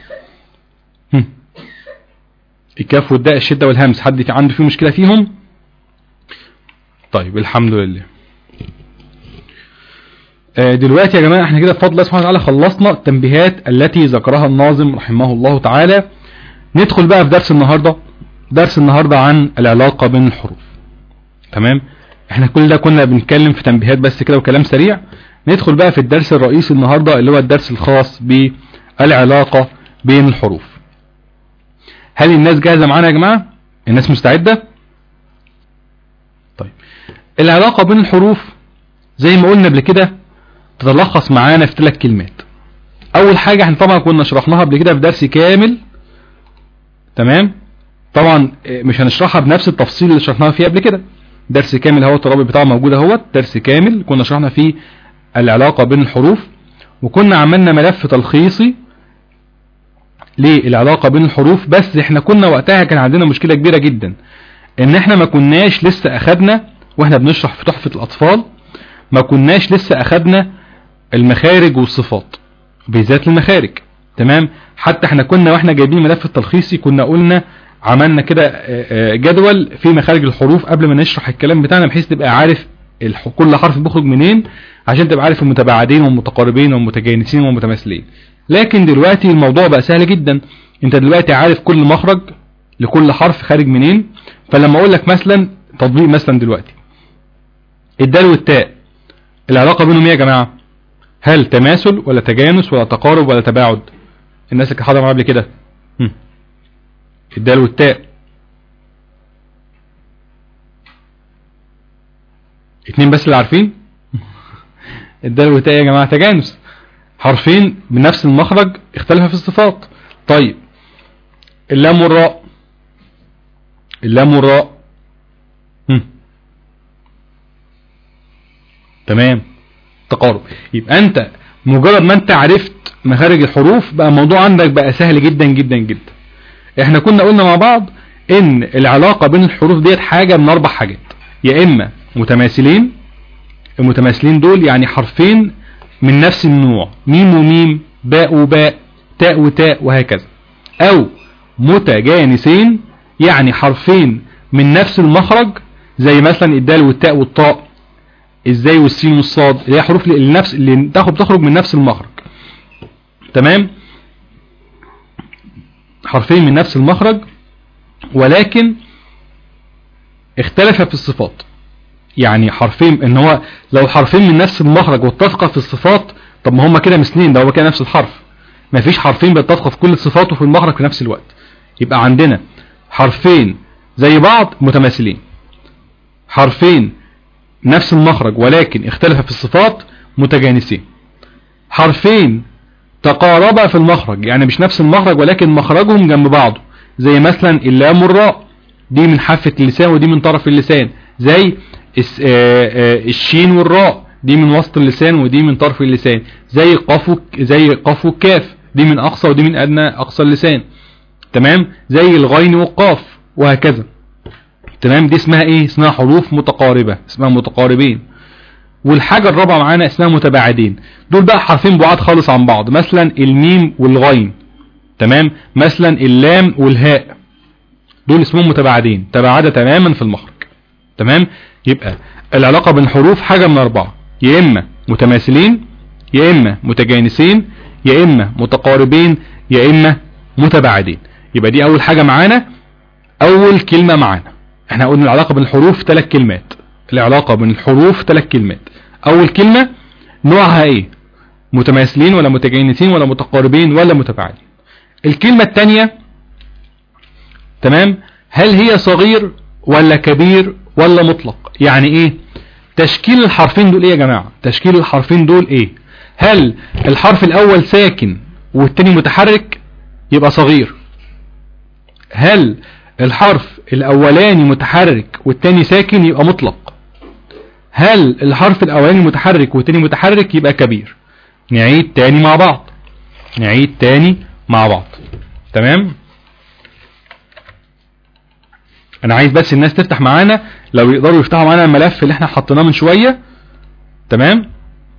الكف والداء الشدة والهمس حد عنده فيه مشكلة فيهم طيب الحمد لله دلوقتي يا جماعة احنا كده بفضل الله سبحانه وتعالى خلصنا التنبيهات التي ذكرها الناظم رحمه الله تعالى ندخل بقى في درس النهاردة درس النهاردة عن العلاقة بين الحروف تمام احنا كل ده كنا بنتكلم في تنبيهات بس كده وكلام سريع ندخل بقى في الدرس الرئيسي النهاردة اللي هو الدرس الخاص بالعلاقة بين الحروف هل الناس جاهزة معانا يا جماعة الناس مستعدة طيب العلاقة بين الحروف زي ما قلنا قبل كده تتلخص معانا في ثلاث كلمات اول حاجة احنا طبعا كنا شرحناها قبل كده في درس كامل تمام طبعا مش هنشرحها بنفس التفصيل اللي شرحناها فيه قبل كده درس كامل هو الترابط بتاعه موجود اهوت درس كامل كنا شرحنا فيه العلاقة بين الحروف وكنا عملنا ملف تلخيصي للعلاقة بين الحروف بس احنا كنا وقتها كان عندنا مشكلة كبيرة جدا ان احنا ما كناش لسه اخدنا واحنا بنشرح في تحفة الاطفال ما كناش لسه اخدنا المخارج والصفات بالذات المخارج تمام حتى احنا كنا واحنا جايبين ملف التلخيصي كنا قلنا عملنا كده جدول في مخارج الحروف قبل ما نشرح الكلام بتاعنا بحيث تبقى عارف كل حرف بيخرج منين عشان تبقى عارف المتباعدين والمتقاربين والمتجانسين والمتماثلين لكن دلوقتي الموضوع بقى سهل جدا انت دلوقتي عارف كل مخرج لكل حرف خارج منين فلما اقول لك مثلا تطبيق مثلا دلوقتي الدال والتاء العلاقة بينهم ايه يا جماعة هل تماثل ولا تجانس ولا تقارب ولا تباعد الناس اللي حضروا معايا قبل كده الدال والتاء اتنين بس اللي عارفين الدال والتاء يا جماعة تجانس حرفين بنفس المخرج اختلفا في الصفات طيب اللام والراء اللام والراء تمام تقارب يبقى انت مجرد ما انت عرفت مخارج الحروف بقى الموضوع عندك بقى سهل جدا جدا جدا احنا كنا قلنا مع بعض ان العلاقة بين الحروف ديت حاجة من اربع حاجات يا اما متماثلين المتماثلين دول يعني حرفين من نفس النوع ميم وميم باء وباء تاء وتاء وهكذا او متجانسين يعني حرفين من نفس المخرج زي مثلا الدال والتاء والطاء ازاي والسين والصاد اللي هي حروف النفس اللي تاخد تخرج من نفس المخرج تمام حرفين من نفس المخرج ولكن اختلف في الصفات يعني حرفين ان هو لو حرفين من نفس المخرج واتفقا في الصفات طب ما هما كده مثلين ده هو كده نفس الحرف ما فيش حرفين بيتفقوا في كل صفاته في المخرج في نفس الوقت يبقى عندنا حرفين زي بعض متماثلين حرفين نفس المخرج ولكن اختلف في الصفات متجانسين حرفين تقاربا في المخرج يعني مش نفس المخرج ولكن مخرجهم جنب بعضه زي مثلا اللام والراء دي من حافة اللسان ودي من طرف اللسان زي الس- آه، آه، الشين والراء دي من وسط اللسان ودي من طرف اللسان زي قاف وك- زي قاف والكاف دي من اقصى ودي من ادنى اقصى اللسان تمام زي الغين والقاف وهكذا تمام دي اسمها ايه اسمها حروف متقاربة اسمها متقاربين والحاجة الرابعة معانا اسمها متباعدين دول بقى حرفين بعاد خالص عن بعض مثلا الميم والغين تمام مثلا اللام والهاء دول اسمهم متباعدين تباعدة تماما في المخرج تمام يبقى العلاقة بين الحروف حاجة من أربعة يا إما متماثلين يا إما متجانسين يا إما متقاربين يا إما متباعدين يبقى دي أول حاجة معانا أول كلمة معانا احنا قلنا العلاقة بين الحروف ثلاث كلمات العلاقة بين الحروف ثلاث كلمات أول كلمة نوعها إيه متماثلين ولا متجانسين ولا متقاربين ولا متباعدين الكلمة الثانية تمام هل هي صغير ولا كبير ولا مطلق يعني ايه تشكيل الحرفين دول ايه يا جماعة تشكيل الحرفين دول ايه هل الحرف الاول ساكن والتاني متحرك يبقى صغير هل الحرف الاولاني متحرك والتاني ساكن يبقى مطلق هل الحرف الاولاني متحرك والتاني متحرك يبقى كبير نعيد تاني مع بعض نعيد تاني مع بعض تمام انا عايز بس الناس تفتح معانا لو يقدروا يفتحوا معانا الملف اللي احنا حطيناه من شوية تمام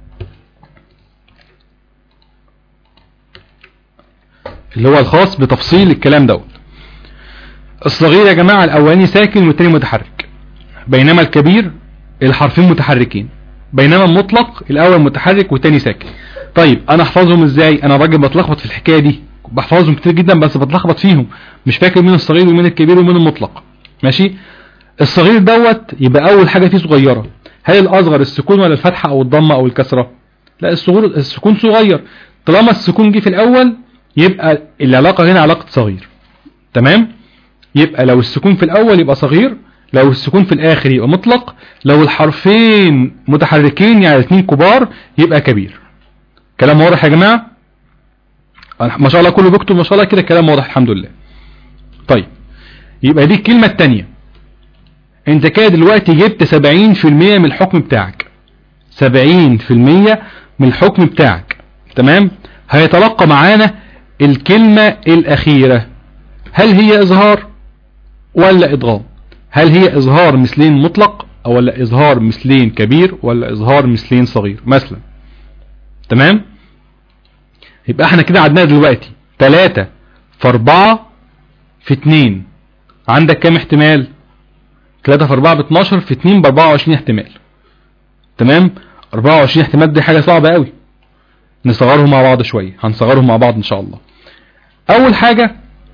اللي هو الخاص بتفصيل الكلام دوت الصغير يا جماعة الاولاني ساكن والتاني متحرك بينما الكبير الحرفين متحركين بينما المطلق الاول متحرك والتاني ساكن طيب انا احفظهم ازاي انا راجل بتلخبط في الحكاية دي بحفظهم كتير جدا بس بتلخبط فيهم مش فاكر مين الصغير ومين الكبير ومين المطلق ماشي الصغير دوت يبقى اول حاجة فيه صغيرة هل الاصغر السكون ولا الفتحة او الضمة او الكسرة لا الصغير السكون صغير طالما السكون جه في الاول يبقى العلاقة هنا علاقة صغير تمام يبقى لو السكون في الاول يبقى صغير لو السكون في الاخر يبقى مطلق لو الحرفين متحركين يعني الاثنين كبار يبقى كبير كلام واضح يا جماعة ما شاء الله كله بيكتب ما شاء الله كده كلام واضح الحمد لله طيب يبقى دي الكلمة التانية انت كده دلوقتي جبت 70% من الحكم بتاعك 70% من الحكم بتاعك تمام هيتلقى معانا الكلمة الأخيرة هل هي إظهار ولا إدغام هل هي إظهار مثلين مطلق أو ولا إظهار مثلين كبير ولا إظهار مثلين صغير مثلا تمام يبقى احنا كده عدنا دلوقتي 3 في 4 في 2 عندك كام احتمال 3 في 4 ب 12 في 2 ب 24 احتمال تمام 24 احتمال دي حاجة صعبة قوي نصغرهم مع بعض شوية هنصغرهم مع بعض ان شاء الله اول حاجة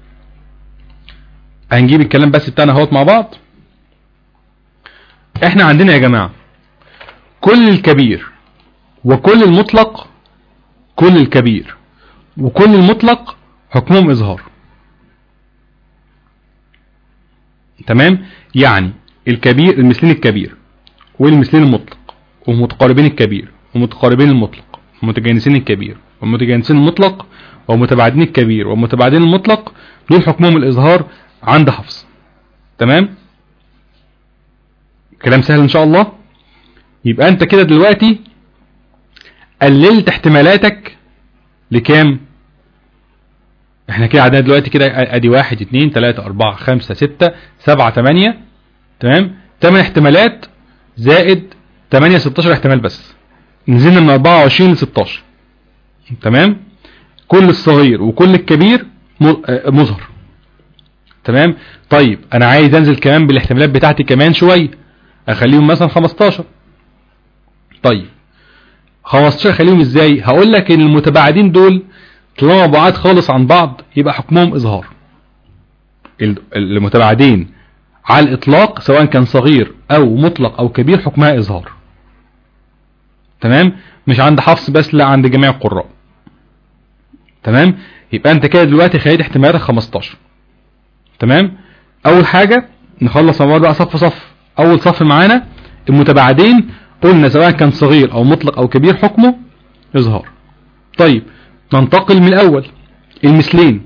هنجيب الكلام بس بتاعنا اهوت مع بعض احنا عندنا يا جماعة كل الكبير وكل المطلق كل الكبير وكل المطلق حكمهم اظهار تمام يعني الكبير المثلين الكبير والمثلين المطلق ومتقاربين الكبير ومتقاربين المطلق ومتجانسين الكبير ومتجانسين المطلق ومتباعدين الكبير ومتباعدين المطلق دول حكمهم الإظهار عند حفص تمام كلام سهل إن شاء الله يبقى أنت كده دلوقتي قللت احتمالاتك لكام احنا كده عدنا دلوقتي كده ادي واحد اتنين تلاتة اربعة خمسة ستة سبعة تمانية تمام تمن احتمالات زائد تمانية ستاشر احتمال بس نزلنا من اربعة وعشرين لستاشر تمام كل الصغير وكل الكبير مظهر تمام طيب انا عايز انزل كمان بالاحتمالات بتاعتي كمان شوية اخليهم مثلا 15 طيب 15 اخليهم ازاي هقول لك ان المتباعدين دول طالما بعاد خالص عن بعض يبقى حكمهم اظهار المتباعدين على الاطلاق سواء كان صغير او مطلق او كبير حكمها اظهار تمام مش عند حفص بس لا عند جميع القراء تمام يبقى انت كده دلوقتي خليت احتمالاتك 15 تمام اول حاجة نخلص مع بعض بقى صف صف اول صف معانا المتباعدين قلنا سواء كان صغير او مطلق او كبير حكمه اظهار طيب ننتقل من الاول المثلين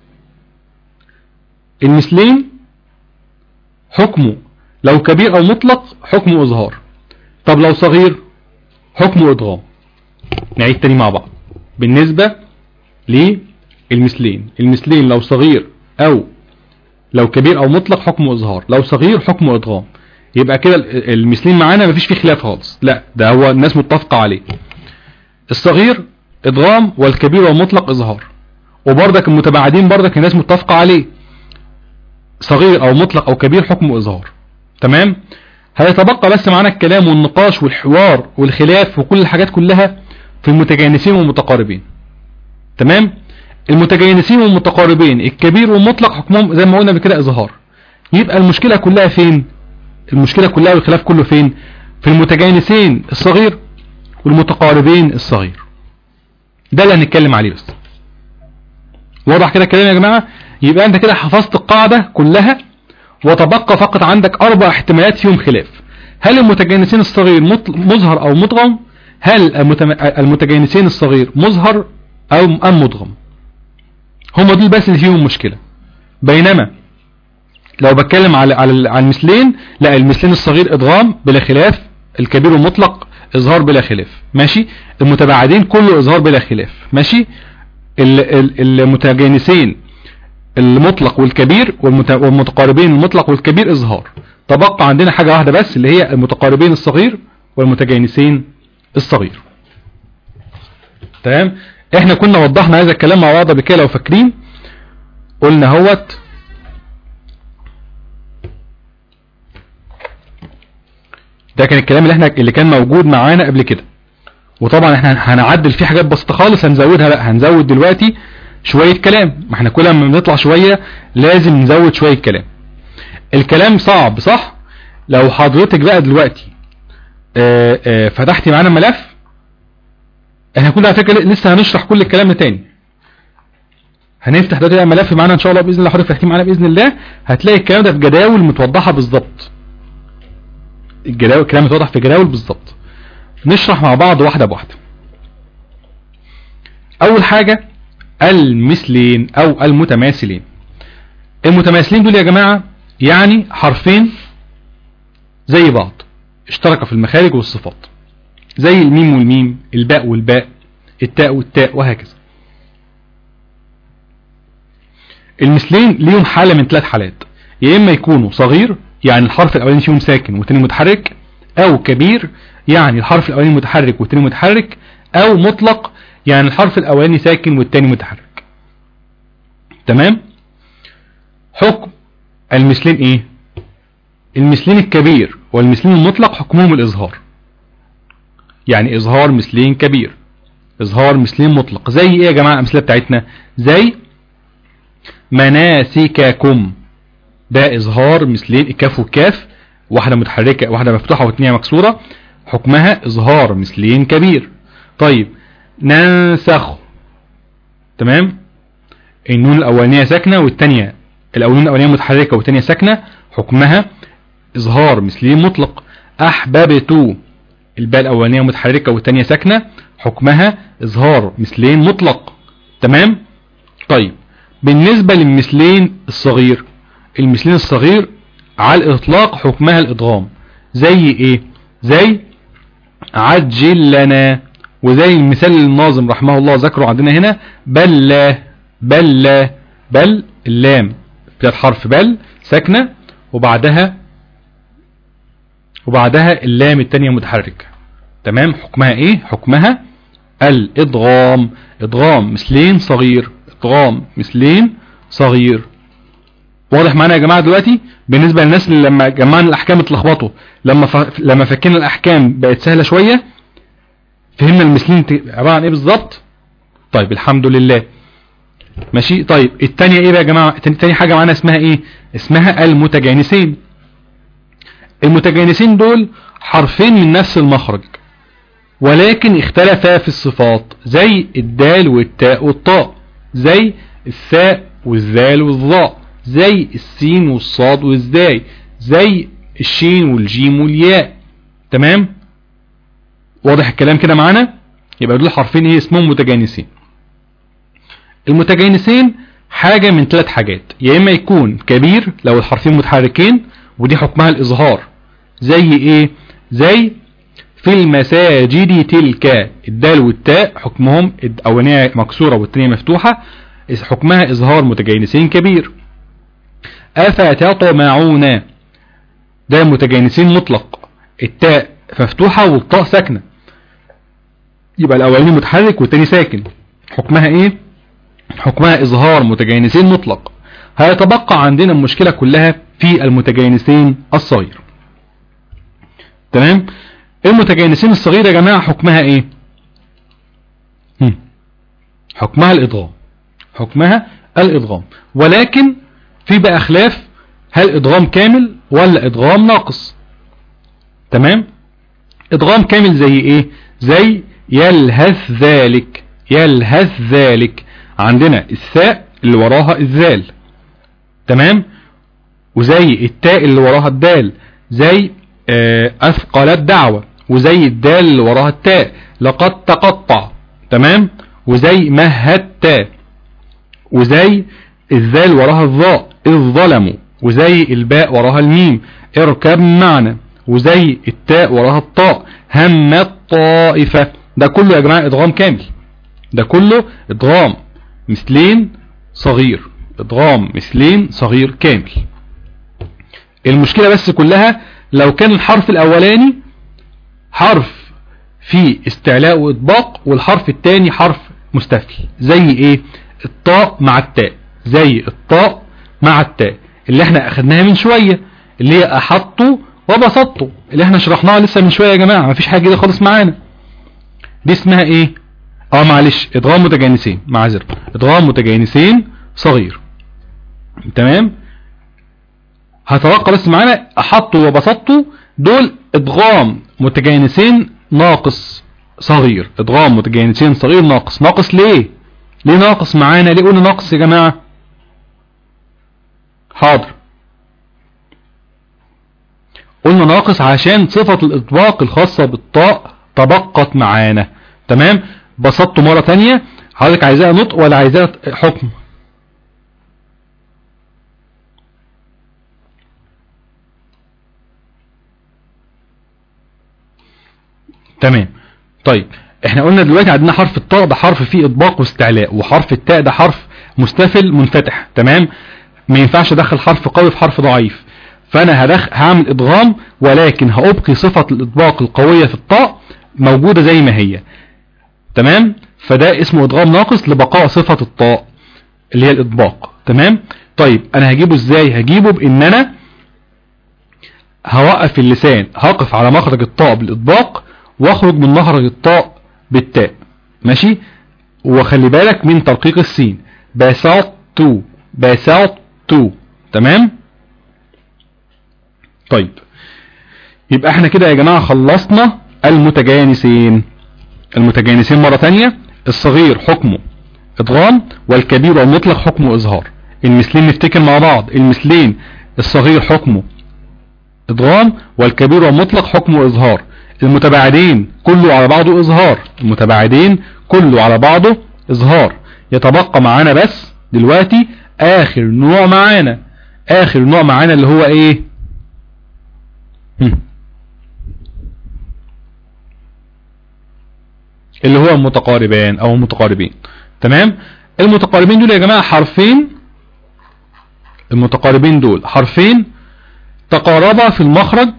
المثلين حكمه لو كبير او مطلق حكمه اظهار طب لو صغير حكمه ادغام نعيد تاني مع بعض بالنسبة للمثلين المثلين لو صغير او لو كبير او مطلق حكمه اظهار لو صغير حكمه ادغام يبقى كده المثلين معانا مفيش فيه خلاف خالص لا ده هو الناس متفقة عليه الصغير ادغام والكبير والمطلق اظهار وبرضك المتباعدين برضك الناس متفقة عليه صغير او مطلق او كبير حكمه اظهار تمام هيتبقى بس معانا الكلام والنقاش والحوار والخلاف وكل الحاجات كلها في المتجانسين والمتقاربين تمام المتجانسين والمتقاربين الكبير والمطلق حكمهم زي ما قلنا بكده اظهار يبقى المشكلة كلها فين المشكلة كلها والخلاف كله فين في المتجانسين الصغير والمتقاربين الصغير ده اللي هنتكلم عليه بس واضح كده الكلام يا جماعة يبقى انت كده حفظت القاعدة كلها وتبقى فقط عندك اربع احتمالات فيهم خلاف هل المتجانسين الصغير مظهر او مدغم هل المتجانسين الصغير مظهر او ام مدغم هم دول بس اللي فيهم مشكلة بينما لو بتكلم على على على المثلين لا المثلين الصغير ادغام بلا خلاف الكبير والمطلق اظهار بلا خلاف ماشي المتباعدين كله اظهار بلا خلاف ماشي المتجانسين المطلق والكبير والمتقاربين المطلق والكبير اظهار تبقى عندنا حاجة واحدة بس اللي هي المتقاربين الصغير والمتجانسين الصغير تمام احنا كنا وضحنا هذا الكلام مع بعض بكده لو فاكرين قلنا هوت ده كان الكلام اللي احنا اللي كان موجود معانا قبل كده وطبعا احنا هنعدل فيه حاجات بسيطه خالص هنزودها بقى هنزود دلوقتي شوية كلام ما احنا كل ما بنطلع شوية لازم نزود شوية كلام الكلام صعب صح لو حضرتك بقى دلوقتي اه اه فتحتي معانا ملف احنا كل على فكرة لسه هنشرح كل الكلام ده تاني هنفتح دلوقتي ملف معانا ان شاء الله باذن الله حضرتك فتحتيه معانا باذن الله هتلاقي الكلام ده في جداول متوضحه بالظبط الجداول الكلام متوضح في جداول بالظبط نشرح مع بعض واحده بواحده اول حاجه المثلين او المتماثلين المتماثلين دول يا جماعة يعني حرفين زي بعض اشترك في المخارج والصفات زي الميم والميم الباء والباء التاء والتاء وهكذا المثلين ليهم حالة من ثلاث حالات يا اما يكونوا صغير يعني الحرف الاولاني فيهم ساكن والتاني متحرك او كبير يعني الحرف الاولاني متحرك والتاني متحرك او مطلق يعني الحرف الاولاني ساكن والتاني متحرك تمام حكم المثلين ايه المثلين الكبير والمثلين المطلق حكمهم الاظهار يعني اظهار مثلين كبير اظهار مثلين مطلق زي ايه يا جماعة امثله بتاعتنا زي مناسككم ده اظهار مثلين الكاف والكاف واحدة متحركة واحدة مفتوحة واثنية مكسورة حكمها اظهار مثلين كبير طيب ننسخ تمام النون الاولانية ساكنة والتانية الاولانية الاولانية متحركة والتانية ساكنة حكمها اظهار مثلين مطلق احببت الباء الاولانية متحركة والتانية ساكنة حكمها اظهار مثلين مطلق تمام طيب بالنسبة للمثلين الصغير المثلين الصغير على الاطلاق حكمها الادغام زي ايه زي عجل لنا وزي المثال الناظم رحمه الله ذكره عندنا هنا بل بل بل اللام بتاعت حرف بل ساكنة وبعدها وبعدها اللام التانية متحركة تمام حكمها ايه حكمها الادغام ادغام مثلين صغير ادغام مثلين صغير واضح معانا يا جماعة دلوقتي بالنسبة للناس اللي لما جمعنا الاحكام اتلخبطوا لما ف... لما فكينا الاحكام بقت سهلة شوية فهمنا المثلين عبارة عن ايه بالظبط طيب الحمد لله ماشي طيب التانية ايه بقى يا جماعة تاني حاجة معانا اسمها ايه اسمها المتجانسين المتجانسين دول حرفين من نفس المخرج ولكن اختلفا في الصفات زي الدال والتاء والطاء زي الثاء والذال والظاء زي السين والصاد والزاي زي الشين والجيم والياء تمام واضح الكلام كده معانا يبقى دول حرفين ايه اسمهم متجانسين المتجانسين حاجة من ثلاث حاجات يا اما يكون كبير لو الحرفين متحركين ودي حكمها الاظهار زي ايه زي في المساجد تلك الدال والتاء حكمهم الاولانيه مكسوره والثانيه مفتوحه حكمها اظهار متجانسين كبير افتطمعون ده متجانسين مطلق التاء مفتوحه والطاء ساكنه يبقى الاولاني متحرك والثاني ساكن حكمها ايه حكمها اظهار متجانسين مطلق هيتبقى عندنا المشكله كلها في المتجانسين الصغير تمام المتجانسين الصغير يا جماعة حكمها ايه هم. حكمها الادغام حكمها الادغام ولكن في بقى خلاف هل ادغام كامل ولا ادغام ناقص تمام ادغام كامل زي ايه زي يلهث ذلك يلهث ذلك عندنا الثاء اللي وراها الذال تمام وزي التاء اللي وراها الدال زي أثقل الدعوة وزي الدال اللي وراها التاء لقد تقطع تمام وزي مهدت وزي الذال وراها الظاء إذ ظلموا وزي الباء وراها الميم اركب معنا وزي التاء وراها الطاء هم الطائفة ده كله يا جماعة ادغام كامل ده كله ادغام مثلين صغير ادغام مثلين صغير كامل المشكلة بس كلها لو كان الحرف الاولاني حرف في استعلاء واطباق والحرف الثاني حرف مستفل زي ايه الطاء مع التاء زي الطاء مع التاء اللي احنا اخدناها من شوية اللي هي احطوا وبسطوا اللي احنا شرحناها لسه من شوية يا جماعة مفيش حاجة كده خالص معانا دي اسمها ايه اه معلش ادغام متجانسين معذرة ادغام متجانسين صغير تمام هتوقع بس معانا احطوا وبسطوا دول ادغام متجانسين ناقص صغير ادغام متجانسين صغير ناقص ناقص ليه ليه ناقص معانا ليه قلنا ناقص يا جماعة حاضر قلنا ناقص عشان صفة الاطباق الخاصة بالطاء تبقت معانا تمام بسطته مرة تانية حضرتك عايزاها نطق ولا عايزاها حكم تمام طيب احنا قلنا دلوقتي عندنا حرف الطاء ده حرف فيه اطباق واستعلاء وحرف التاء ده حرف مستفل منفتح تمام ما ينفعش ادخل حرف قوي في حرف ضعيف فانا هدخ هعمل ادغام ولكن هابقي صفة الاطباق القوية في الطاء موجودة زي ما هي تمام فده اسمه ادغام ناقص لبقاء صفة الطاء اللي هي الاطباق تمام طيب انا هجيبه ازاي هجيبه بان انا هوقف اللسان هقف على مخرج الطاء بالاطباق واخرج من مخرج الطاء بالتاء ماشي وخلي بالك من ترقيق السين بسطت بسطت تمام طيب يبقى احنا كده يا جماعة خلصنا المتجانسين المتجانسين مرة تانية الصغير حكمه ادغام والكبير والمطلق حكمه اظهار المثلين نفتكر مع بعض المثلين الصغير حكمه ادغام والكبير والمطلق حكمه اظهار المتباعدين كله على بعضه اظهار المتباعدين كله على بعضه اظهار يتبقى معانا بس دلوقتي اخر نوع معانا اخر نوع معانا اللي هو ايه هم. اللي هو المتقاربان او المتقاربين تمام المتقاربين دول يا جماعة حرفين المتقاربين دول حرفين تقاربا في المخرج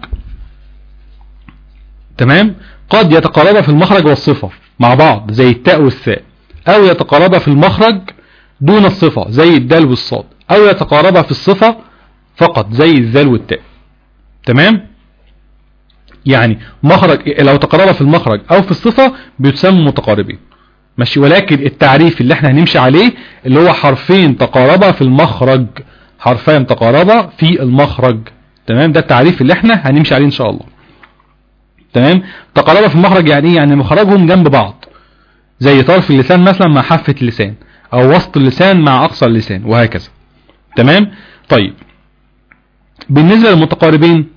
تمام قد يتقاربا في المخرج والصفة مع بعض زي التاء والثاء او يتقاربا في المخرج دون الصفة زي الدال والصاد او يتقاربا في الصفة فقط زي الذال والتاء تمام يعني مخرج لو تقاربا في المخرج او في الصفة بيتسموا متقاربين ماشي ولكن التعريف اللي احنا هنمشي عليه اللي هو حرفين تقاربا في المخرج حرفين تقاربا في المخرج تمام ده التعريف اللي احنا هنمشي عليه ان شاء الله تمام تقاربا في المخرج يعني ايه يعني مخرجهم جنب بعض زي طرف اللسان مثلا مع حافة اللسان او وسط اللسان مع اقصى اللسان وهكذا تمام طيب بالنسبة للمتقاربين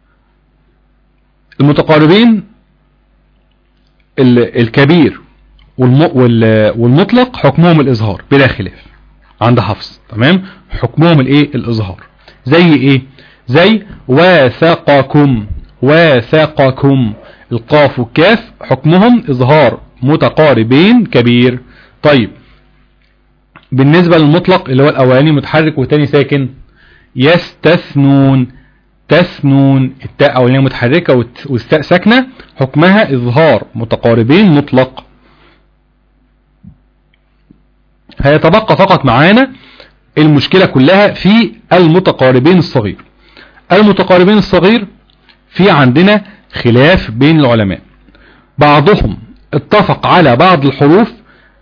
المتقاربين الكبير والم... وال... والمطلق حكمهم الإظهار بلا خلاف عند حفص تمام حكمهم الايه الإظهار زي ايه زي واثقكم واثقكم القاف والكاف حكمهم إظهار متقاربين كبير طيب بالنسبة للمطلق اللي هو الأولاني متحرك والتاني ساكن يستثنون تثنون التاء أولانية متحركة والت- والتاء ساكنة حكمها إظهار متقاربين مطلق هيتبقى فقط معانا المشكلة كلها في المتقاربين الصغير المتقاربين الصغير في عندنا خلاف بين العلماء بعضهم اتفق على بعض الحروف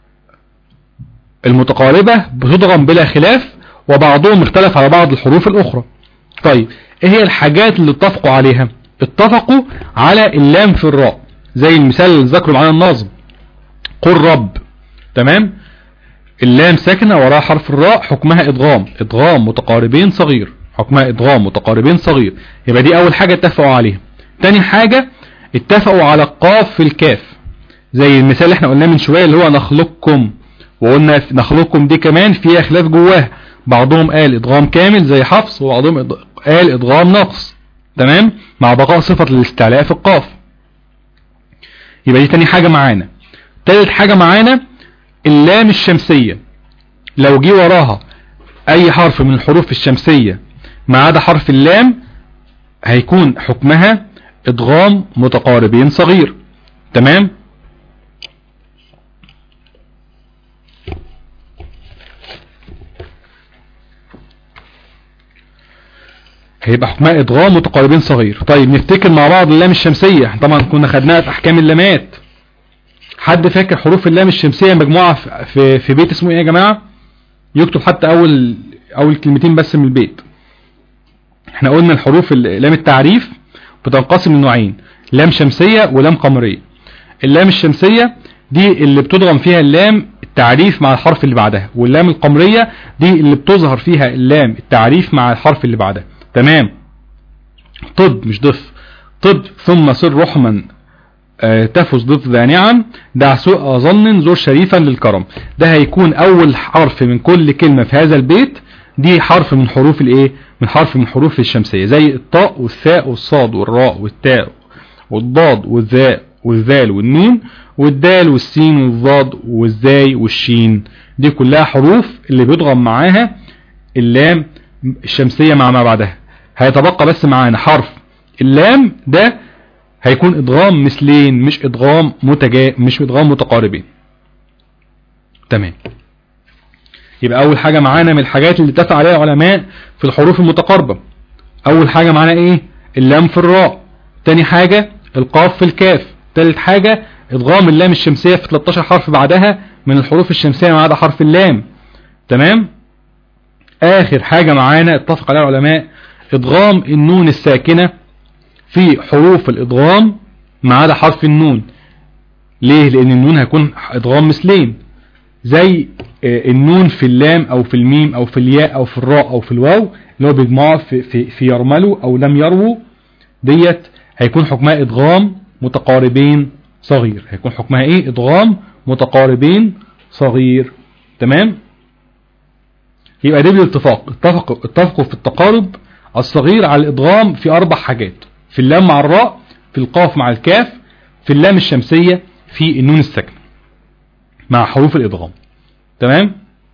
المتقاربة بتضغم بلا خلاف وبعضهم اختلف على بعض الحروف الأخرى طيب ايه هي الحاجات اللي اتفقوا عليها اتفقوا على اللام في الراء زي المثال اللي ذكره معانا الناظم قل رب تمام اللام ساكنة وراها حرف الراء حكمها ادغام ادغام متقاربين صغير حكمها ادغام متقاربين صغير يبقى دي اول حاجة اتفقوا عليها تاني حاجة اتفقوا على القاف في الكاف زي المثال اللي احنا قلناه من شوية اللي هو نخلقكم وقلنا في- نخلقكم دي كمان فيها خلاف جواها بعضهم قال ادغام كامل زي حفص وبعضهم إض- قال ادغام نقص تمام مع بقاء صفة الاستعلاء في القاف يبقى دي تاني حاجة معانا تالت حاجة معانا اللام الشمسية لو جه وراها اي حرف من الحروف الشمسية ما عدا حرف اللام هيكون حكمها ادغام متقاربين صغير تمام هيبقى حكمها ادغام متقاربين صغير طيب نفتكر مع بعض اللام الشمسية طبعا كنا خدناها في احكام اللامات حد فاكر حروف اللام الشمسية مجموعة في- في في بيت اسمه ايه يا جماعة يكتب حتى اول اول كلمتين بس من البيت احنا قلنا الحروف ال- لام التعريف بتنقسم لنوعين لام شمسية ولام قمرية اللام الشمسية دي اللي بتضغم فيها اللام التعريف مع الحرف اللي بعدها واللام القمرية دي اللي بتظهر فيها اللام التعريف مع الحرف اللي بعدها تمام طب مش ضف طب ثم صر رحما آه، تفز ضف ذا نعم دع سوء ظن زور شريفا للكرم ده هيكون اول حرف من كل كلمة في هذا البيت دي حرف من حروف الايه من حرف من حروف الشمسية زي الطاء والثاء والصاد والراء والتاء والضاد والذاء والذال والنون والدال والسين والضاد والزاي والشين دي كلها حروف اللي بيضغم معاها اللام الشمسية مع ما بعدها هيتبقى بس معانا حرف اللام ده هيكون ادغام مثلين مش ادغام متجا مش ادغام متقاربين تمام يبقى اول حاجة معانا من الحاجات اللي اتفق عليها العلماء في الحروف المتقاربة اول حاجة معانا ايه اللام في الراء تاني حاجة القاف في الكاف تالت حاجة ادغام اللام الشمسية في 13 حرف بعدها من الحروف الشمسية ما عدا حرف اللام تمام اخر حاجة معانا اتفق عليها العلماء ادغام النون الساكنة في حروف الادغام ما عدا حرف النون ليه لان النون هيكون ادغام مثلين زي آه، النون في اللام او في الميم او في الياء او في الراء او في الواو اللي هو بيجمعوا في, في, في يرملوا او لم يرووا ديت هيكون حكمها ادغام متقاربين صغير هيكون حكمها ايه ادغام متقاربين صغير تمام يبقى ده بالاتفاق اتفقوا اتفقوا في التقارب الصغير على الادغام في اربع حاجات في اللام مع الراء في القاف مع الكاف في اللام الشمسية في النون الساكنة مع حروف الادغام تمام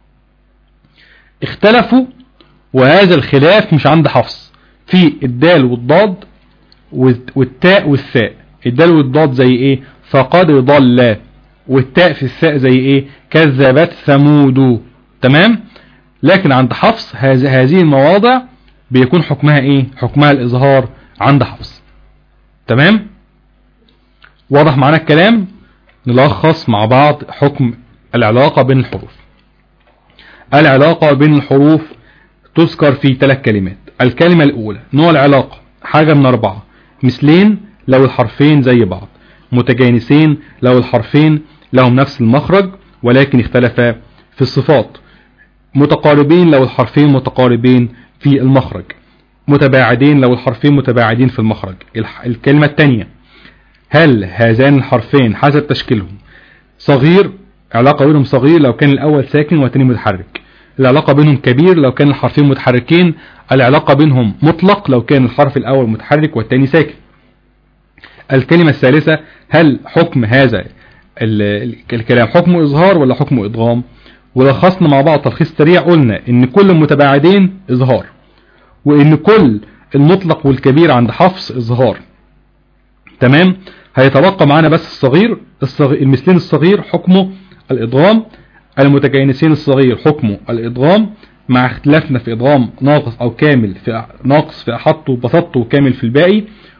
اختلفوا وهذا الخلاف مش عند حفص في الدال والضاد والتاء والثاء الدال والضاد زي ايه فقد ضل والتاء في الثاء زي ايه كذبت ثمود تمام لكن عند حفص هذه هذه المواضع بيكون حكمها ايه حكمها الاظهار عند حفص تمام واضح معنا الكلام نلخص مع بعض حكم العلاقة بين الحروف العلاقة بين الحروف تذكر في ثلاث كلمات الكلمة الأولى نوع العلاقة حاجة من أربعة مثلين لو الحرفين زي بعض متجانسين لو الحرفين لهم نفس المخرج ولكن اختلفا في الصفات متقاربين لو الحرفين متقاربين في المخرج متباعدين لو الحرفين متباعدين في المخرج الح- الكلمة الثانية هل هذان الحرفين حسب تشكيلهم صغير علاقة بينهم صغير لو كان الأول ساكن والتاني متحرك العلاقة بينهم كبير لو كان الحرفين متحركين العلاقة بينهم مطلق لو كان الحرف الأول متحرك والتاني ساكن الكلمة الثالثة هل حكم هذا الكلام حكم إظهار ولا حكم إضغام ولخصنا مع بعض تلخيص سريع قلنا ان كل المتباعدين إظهار وان كل المطلق والكبير عند حفص إظهار تمام هيتبقى معانا بس الصغير الصغير المثلين الصغير حكمه الإضغام المتجانسين الصغير حكمه الإضغام مع اختلافنا في إضغام ناقص أو كامل في ناقص في أحطه وبسطه وكامل في الباقي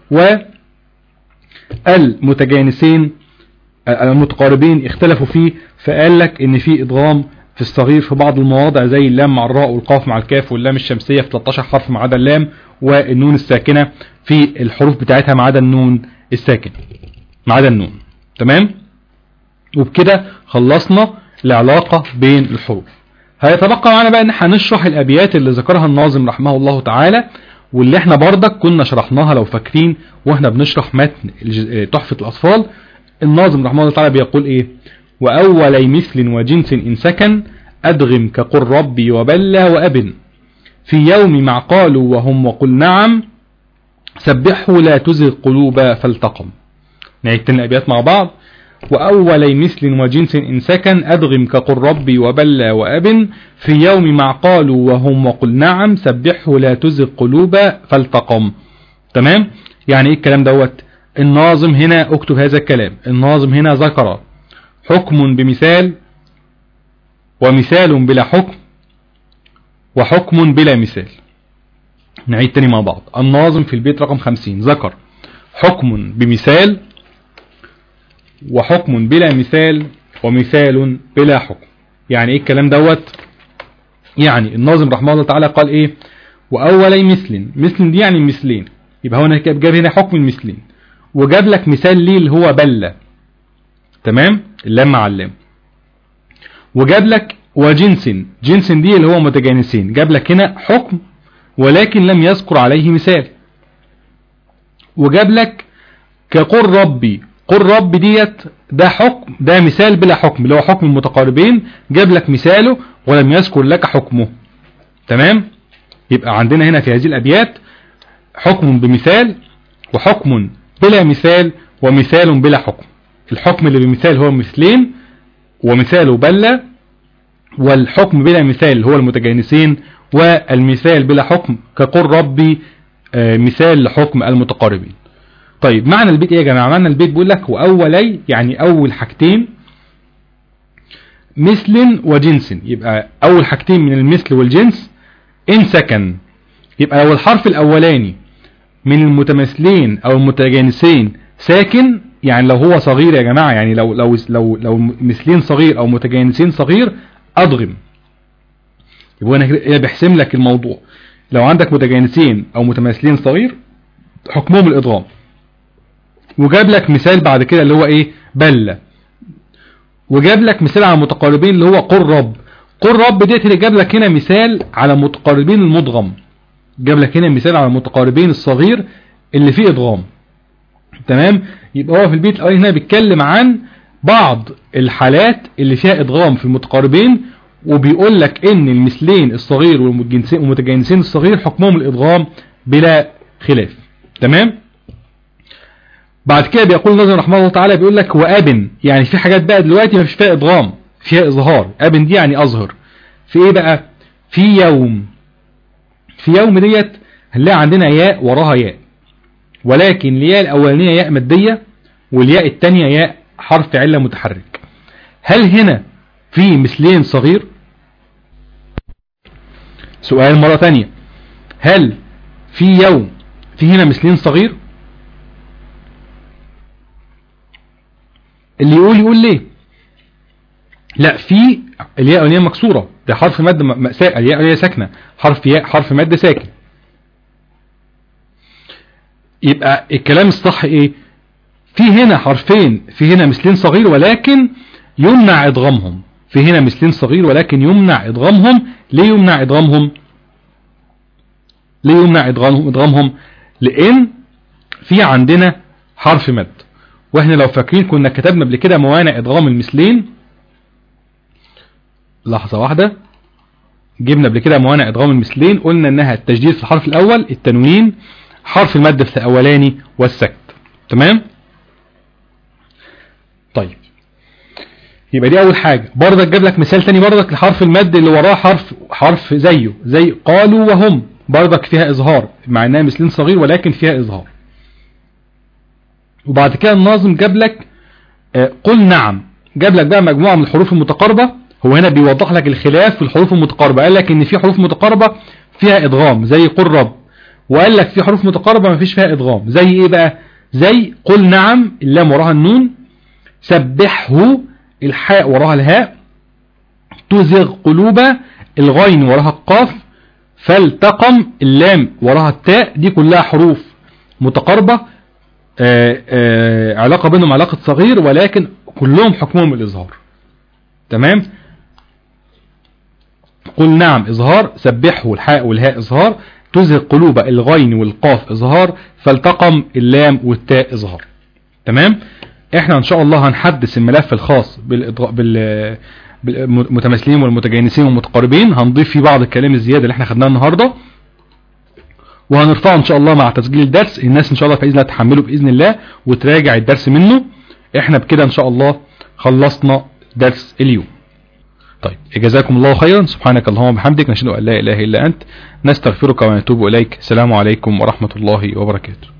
والمتجانسين المتقاربين اختلفوا فيه فقال لك ان في إضغام في الصغير في بعض المواضع زي اللام مع الراء والقاف مع الكاف واللام الشمسية في 13 حرف ما عدا اللام والنون الساكنة في الحروف بتاعتها ما عدا النون الساكن ما عدا النون تمام وبكده خلصنا العلاقة بين الحروف هيتبقى معنا بقى ان احنا هنشرح الابيات اللي ذكرها الناظم رحمه الله تعالى واللي احنا بردك كنا شرحناها لو فاكرين واحنا بنشرح متن تحفة الاطفال الناظم رحمه الله تعالى بيقول ايه واولي مثل وجنس ان سكن ادغم كقل ربي وبلى وابن في يوم مع قالوا وهم وقل نعم سبحه لا تزغ قلوب فالتقم نعيد تاني الابيات مع بعض وأولي مثل وجنس إن سكن أدغم كقل ربي وبلى وأبن في يوم مع قالوا وهم وقل نعم سبحه لا تزغ قلوب فالتقم تمام يعني ايه الكلام دوت الناظم هنا اكتب هذا الكلام الناظم هنا ذكر حكم بمثال ومثال بلا حكم وحكم بلا مثال نعيد تاني مع بعض الناظم في البيت رقم 50 ذكر حكم بمثال وحكم بلا مثال ومثال بلا حكم يعني ايه الكلام دوت يعني الناظم رحمه الله تعالى قال ايه واولي مثل مثل دي يعني مثلين يبقى هو جاب هنا حكم المثلين وجاب لك مثال ليه اللي هو بلة تمام اللام مع اللام وجاب لك وجنس جنس دي اللي هو متجانسين جاب لك هنا حكم ولكن لم يذكر عليه مثال وجاب لك كقل ربي قل رب ديت ده حكم ده مثال بلا حكم اللي هو حكم المتقاربين جاب لك مثاله ولم يذكر لك حكمه تمام يبقى عندنا هنا في هذه الأبيات حكم بمثال وحكم بلا مثال ومثال بلا حكم الحكم اللي بمثال هو مثلين ومثاله بلا والحكم بلا مثال هو المتجانسين والمثال بلا حكم كقل ربي مثال لحكم المتقاربين طيب معنى البيت ايه يا جماعة معنى البيت بيقول لك واولي يعني اول حاجتين مثل وجنس يبقى اول حاجتين من المثل والجنس ان سكن يبقى لو الحرف الاولاني من المتماثلين او المتجانسين ساكن يعني لو هو صغير يا جماعة يعني لو لو لو لو مثلين صغير او متجانسين صغير اضغم يبقى انا كده بحسم لك الموضوع لو عندك متجانسين او متماثلين صغير حكمهم الادغام وجاب لك مثال بعد كده اللي هو ايه بلة وجاب لك مثال على متقاربين اللي هو قل رب قل رب ديت اللي جاب لك هنا مثال على متقاربين المدغم جاب لك هنا مثال على متقاربين الصغير اللي فيه ادغام تمام يبقى هو في البيت الاولاني هنا بيتكلم عن بعض الحالات اللي فيها ادغام في المتقاربين وبيقول لك ان المثلين الصغير والمتجانسين الصغير حكمهم الادغام بلا خلاف تمام بعد كده بيقول الناظم رحمه الله تعالى بيقول لك وابن يعني في حاجات بقى دلوقتي ما فيش فيها ادغام فيها اظهار ابن دي يعني اظهر في ايه بقى في يوم في يوم ديت هنلاقي عندنا ياء وراها ياء ولكن الياء الاولانيه ياء ماديه والياء الثانيه ياء حرف عله متحرك هل هنا في مثلين صغير سؤال مرة تانية هل في يوم في هنا مثلين صغير اللي يقول يقول ليه لا في الياء الاولانيه مكسوره ده حرف مد مأساء الياء الاولانيه ساكنه حرف ياء حرف مد ساكن يبقى الكلام الصح ايه في هنا حرفين في هنا مثلين صغير ولكن يمنع ادغامهم في هنا مثلين صغير ولكن يمنع ادغامهم ليه يمنع ادغامهم ليه يمنع ادغامهم ادغامهم لان في عندنا حرف مد واحنا لو فاكرين كنا كتبنا قبل كده موانع ادغام المثلين لحظة واحدة جبنا قبل كده موانع ادغام المثلين قلنا انها التجديد في الحرف الاول التنوين حرف المد في الاولاني والسكت تمام طيب يبقى دي اول حاجة برضك جاب لك مثال تاني برضك لحرف المد اللي وراه حرف حرف زيه زي قالوا وهم برضك فيها اظهار مع انها مثلين صغير ولكن فيها اظهار وبعد كده الناظم جاب لك آه، قل نعم جاب لك بقى مجموعة من الحروف المتقاربة هو هنا بيوضح لك الخلاف في الحروف المتقاربة قال لك ان في حروف متقاربة فيها ادغام زي قل رب وقال لك في حروف متقاربة ما فيش فيها ادغام زي ايه بقى زي قل نعم اللام وراها النون سبحه الحاء وراها الهاء تزغ قلوب الغين وراها القاف فالتقم اللام وراها التاء دي كلها حروف متقاربة آآ آآ علاقة بينهم علاقة صغير ولكن كلهم حكمهم الإظهار تمام قل نعم إظهار سبحه الحاء والهاء إظهار تزهق قلوب الغين والقاف إظهار فالتقم اللام والتاء إظهار تمام احنا ان شاء الله هنحدث الملف الخاص بالإضغ... بال بالمتماثلين والمتجانسين والمتقاربين هنضيف فيه بعض الكلام الزيادة اللي احنا خدناه النهاردة وهنرفعه ان شاء الله مع تسجيل الدرس الناس ان شاء الله بإذن الله تحمله بإذن الله وتراجع الدرس منه احنا بكده ان شاء الله خلصنا درس اليوم طيب جزاكم الله خيرا سبحانك اللهم وبحمدك نشهد ان لا اله الا انت نستغفرك ونتوب اليك السلام عليكم ورحمة الله وبركاته